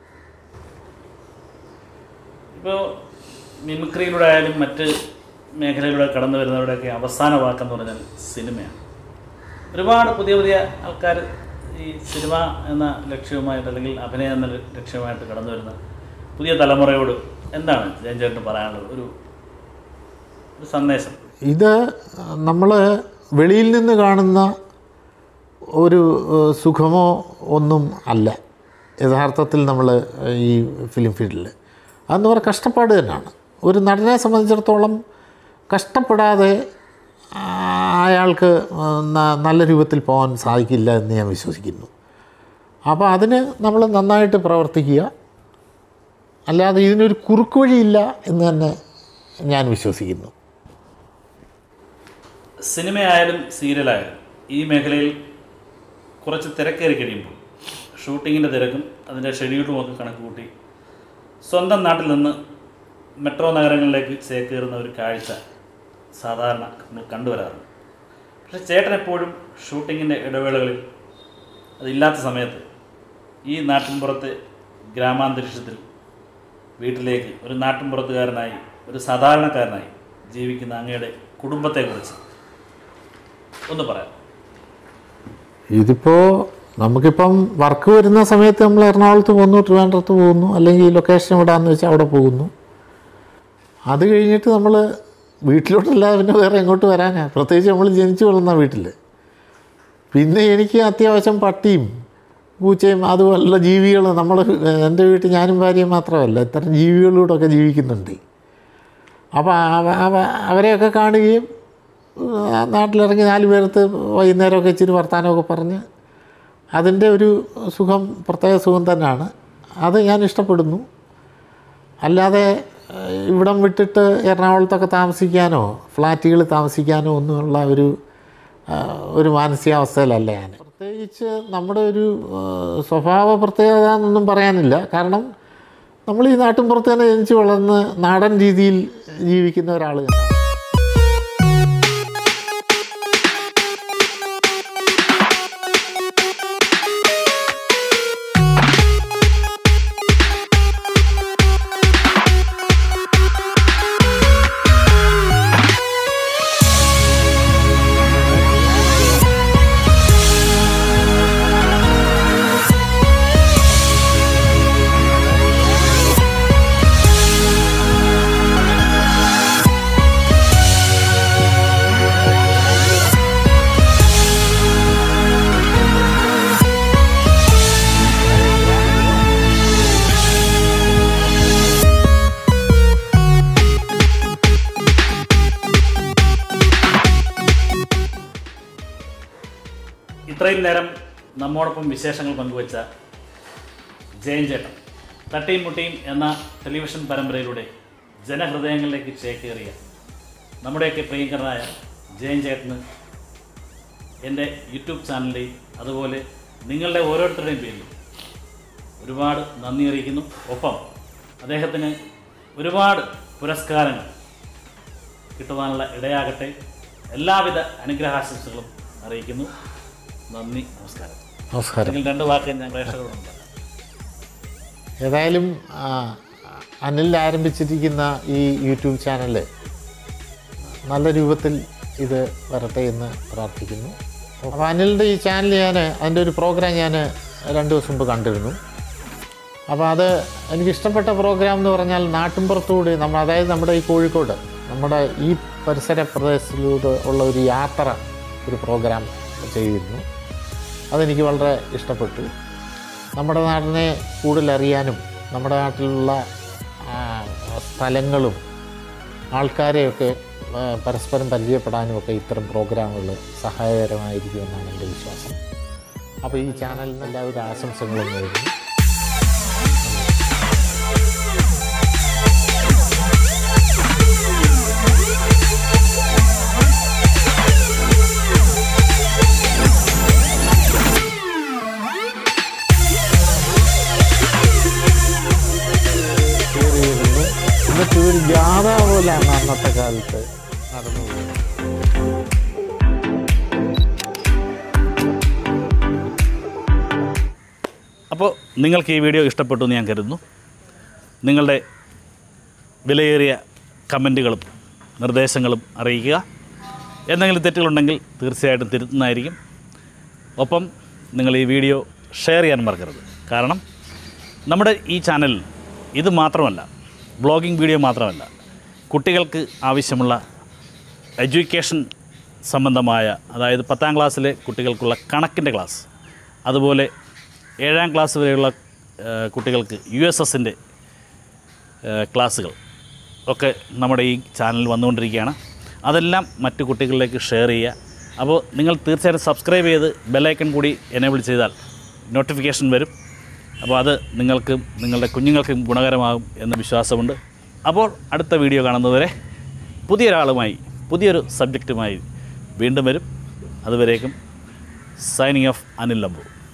ഇപ്പോൾ മിമിക്രിയിലൂടെ ആയാലും മറ്റ് മേഖലയിലൂടെ കടന്നു വരുന്നവരുടെയൊക്കെ അവസാന വാക്കെന്ന് പറഞ്ഞാൽ സിനിമയാണ് ഒരുപാട് പുതിയ പുതിയ ആൾക്കാർ ഈ സിനിമ എന്ന ലക്ഷ്യവുമായിട്ട് അല്ലെങ്കിൽ അഭിനയം എന്ന ലക്ഷ്യമായിട്ട് കടന്നു വരുന്ന പുതിയ തലമുറയോട് എന്താണ് ജയൻ ചേട്ടന് പറയാനുള്ളത് ഒരു ഒരു സന്ദേശം ഇത് നമ്മൾ വെളിയിൽ നിന്ന് കാണുന്ന ഒരു ഏഹ്, സുഖമോ ഒന്നും അല്ല യഥാർത്ഥത്തിൽ നമ്മൾ ഈ ഫിലിം ഫീൽഡിൽ അതെന്ന് പറയുക കഷ്ടപ്പാട് തന്നെയാണ് ഒരു നടനെ സംബന്ധിച്ചിടത്തോളം കഷ്ടപ്പെടാതെ ആ, അയാൾക്ക് ന- നല്ല രൂപത്തിൽ പോകാൻ സാധിക്കില്ല എന്ന് ഞാൻ വിശ്വസിക്കുന്നു അപ്പോൾ അതിന് നമ്മൾ നന്നായിട്ട് പ്രവർത്തിക്കുക അല്ലാതെ ഇതിനൊരു കുറുക്ക് വഴിയില്ല എന്ന് തന്നെ ഞാൻ വിശ്വസിക്കുന്നു സിനിമയായാലും സീരിയലായാലും ഈ മേഖലയിൽ കുറച്ച് തിരക്കേറി കഴിയുമ്പോൾ ഷൂട്ടിങ്ങിൻ്റെ തിരക്കും അതിൻ്റെ ഷെഡ്യൂളും ഒക്കെ കണക്ക് കൂട്ടി സ്വന്തം നാട്ടിൽ നിന്ന് മെട്രോ നഗരങ്ങളിലേക്ക് ചേക്കേറുന്ന ഒരു കാഴ്ച സാധാരണ നമ്മൾ കണ്ടുവരാറുണ്ട് പക്ഷേ ചേട്ടൻ എപ്പോഴും ഷൂട്ടിങ്ങിൻ്റെ ഇടവേളകളിൽ അതില്ലാത്ത സമയത്ത് ഈ നാട്ടിൻപുറത്തെ ഗ്രാമാന്തരീക്ഷത്തിൽ വീട്ടിലേക്ക് ഒരു നാട്ടിൻപുറത്തുകാരനായി ഒരു സാധാരണക്കാരനായി ജീവിക്കുന്ന അങ്ങയുടെ കുടുംബത്തെക്കുറിച്ച് ഒന്ന് പറയാം ഇതിപ്പോൾ നമുക്കിപ്പം വർക്ക് വരുന്ന സമയത്ത് നമ്മൾ എറണാകുളത്ത് പോകുന്നു ട്രിവാൻഡ്രത്ത് പോകുന്നു അല്ലെങ്കിൽ ലൊക്കേഷൻ എവിടെയാണെന്ന് വെച്ചാൽ അവിടെ പോകുന്നു അത് കഴിഞ്ഞിട്ട് നമ്മൾ വീട്ടിലോട്ടല്ലാതെ പിന്നെ വേറെ എങ്ങോട്ട് വരാനാ പ്രത്യേകിച്ച് നമ്മൾ ജനിച്ചു വളർന്ന വീട്ടിൽ പിന്നെ എനിക്ക് അത്യാവശ്യം പട്ടിയും പൂച്ചയും അതുപോലുള്ള ജീവികൾ നമ്മൾ എൻ്റെ വീട്ടിൽ ഞാനും ഭാര്യയും മാത്രമല്ല ഇത്തരം ജീവികളോടൊക്കെ ജീവിക്കുന്നുണ്ട് അപ്പോൾ അവ- അവ- അവരെയൊക്കെ കാണുകയും ആ, നാട്ടിലിറങ്ങി നാല് പേരത്ത് വൈകുന്നേരമൊക്കെ ഇച്ചിരി വർത്തമാനമൊക്കെ പറഞ്ഞ് അതിൻ്റെ ഒരു സുഖം പ്രത്യേക സുഖം തന്നെയാണ് അത് ഞാൻ ഇഷ്ടപ്പെടുന്നു അല്ലാതെ ഏഹ്, ഇവിടം വിട്ടിട്ട് എറണാകുളത്തൊക്കെ താമസിക്കാനോ ഫ്ലാറ്റുകളിൽ താമസിക്കാനോ ഒന്നുമുള്ള ഒരു ആ, ഒരു മാനസികാവസ്ഥയിലല്ല ഞാൻ പ്രത്യേകിച്ച് നമ്മുടെ ഒരു ഏഹ്, സ്വഭാവ പ്രത്യേകത എന്നൊന്നും പറയാനില്ല കാരണം നമ്മൾ ഈ നാട്ടിൻപുറത്ത് തന്നെ ജനിച്ച് വളർന്ന് നാടൻ രീതിയിൽ ജീവിക്കുന്ന ഒരാൾ തന്നെയാണ് ഇത്രയും നേരം നമ്മോടൊപ്പം വിശേഷങ്ങൾ പങ്കുവച്ച ജയൻ ചേട്ടൻ തട്ടിയും മുട്ടിയും എന്ന ടെലിവിഷൻ പരമ്പരയിലൂടെ ജനഹൃദയങ്ങളിലേക്ക് ചേക്കേറിയ നമ്മുടെയൊക്കെ പ്രിയങ്കരനായ ജയൻ ചേട്ടന് എൻ്റെ യൂട്യൂബ് ചാനലിൻ്റെയും അതുപോലെ നിങ്ങളുടെ ഓരോരുത്തരുടെയും പേരിൽ ഒരുപാട് നന്ദി അറിയിക്കുന്നു ഒപ്പം അദ്ദേഹത്തിന് ഒരുപാട് പുരസ്കാരങ്ങൾ കിട്ടുവാനുള്ള ഇടയാകട്ടെ എല്ലാവിധ അനുഗ്രഹാശംസകളും അറിയിക്കുന്നു നന്ദി നമസ്കാരം നമസ്കാരം അല്ലെങ്കിൽ രണ്ട് വാക്ക് ഞാൻ പ്രേക്ഷകരോടുണ്ട് ഏതായാലും ആ, അനിൽ ആരംഭിച്ചിരിക്കുന്ന ഈ യൂട്യൂബ് ചാനൽ നല്ല രൂപത്തിൽ ഇത് വരട്ടെ എന്ന് പ്രാർത്ഥിക്കുന്നു അപ്പോൾ അനിലിൻ്റെ ഈ ചാനൽ ഞാൻ അതിൻ്റെ ഒരു പ്രോഗ്രാം ഞാൻ രണ്ട് ദിവസം മുമ്പ് കണ്ടിരുന്നു അപ്പോൾ അത് എനിക്ക് ഇഷ്ടപ്പെട്ട പ്രോഗ്രാം എന്ന് പറഞ്ഞാൽ നാട്ടിൻപുറത്തുകൂടി നമ്മൾ അതായത് നമ്മുടെ ഈ കോഴിക്കോട് നമ്മുടെ ഈ പരിസര പ്രദേശത്തിലൂടെ ഉള്ള ഒരു യാത്ര ഒരു പ്രോഗ്രാം ചെയ്തിരുന്നു അതെനിക്ക് വളരെ ഇഷ്ടപ്പെട്ടു നമ്മുടെ നാടിനെ കൂടുതൽ അറിയാനും നമ്മുടെ നാട്ടിലുള്ള ആ, സ്ഥലങ്ങളും ആൾക്കാരെയൊക്കെ ആ, പരസ്പരം പരിചയപ്പെടാനും ഒക്കെ ഇത്തരം പ്രോഗ്രാമുകൾ സഹായകരമായിരിക്കുമെന്നാണ് എൻ്റെ വിശ്വാസം അപ്പോൾ ഈ ചാനലിന് എല്ലാവിധ ആശംസകളും നേരുന്നു കയറിയിരുന്നു എന്നിട്ട് ഒരു ജാഥ പോലെയാണ് അന്നത്തെ കാലത്ത് നടന്നു പോകുന്നത് അപ്പോൾ നിങ്ങൾക്ക് ഈ വീഡിയോ ഇഷ്ടപ്പെട്ടു എന്ന് ഞാൻ കരുതുന്നു നിങ്ങളുടെ വിലയേറിയ കമൻറ്റുകളും നിർദ്ദേശങ്ങളും അറിയിക്കുക എന്തെങ്കിലും തെറ്റുകളുണ്ടെങ്കിൽ തീർച്ചയായിട്ടും തിരുത്തുന്നതായിരിക്കും ഒപ്പം നിങ്ങൾ ഈ വീഡിയോ ഷെയർ ചെയ്യാൻ മറക്കരുത് കാരണം നമ്മുടെ ഈ ചാനലിൽ ഇത് മാത്രമല്ല ബ്ലോഗിംഗ് വീഡിയോ മാത്രമല്ല കുട്ടികൾക്ക് ആവശ്യമുള്ള എഡ്യൂക്കേഷൻ സംബന്ധമായ അതായത് പത്താം ക്ലാസ്സിലെ കുട്ടികൾക്കുള്ള കണക്കിൻ്റെ ക്ലാസ് അതുപോലെ ഏഴാം ക്ലാസ് വരെയുള്ള ആ, കുട്ടികൾക്ക് യു എസ് എസിൻ്റെ ക്ലാസ്സുകൾ ഒക്കെ നമ്മുടെ ഈ ചാനലിൽ വന്നുകൊണ്ടിരിക്കുകയാണ് അതെല്ലാം മറ്റു കുട്ടികളിലേക്ക് ഷെയർ ചെയ്യുക അപ്പോൾ നിങ്ങൾ തീർച്ചയായിട്ടും സബ്സ്ക്രൈബ് ചെയ്ത് ബെല്ലൈക്കൺ കൂടി എനേബിൾ ചെയ്താൽ നോട്ടിഫിക്കേഷൻ വരും അപ്പോൾ അത് നിങ്ങൾക്കും നിങ്ങളുടെ കുഞ്ഞുങ്ങൾക്കും ഗുണകരമാകും എന്ന് വിശ്വാസമുണ്ട് അപ്പോൾ അടുത്ത വീഡിയോ കാണുന്നതുവരെ പുതിയൊരാളുമായി പുതിയൊരു സബ്ജക്റ്റുമായി വീണ്ടും വരും അതുവരേക്കും സൈനിങ് ഓഫ് അനിൽ ലംബു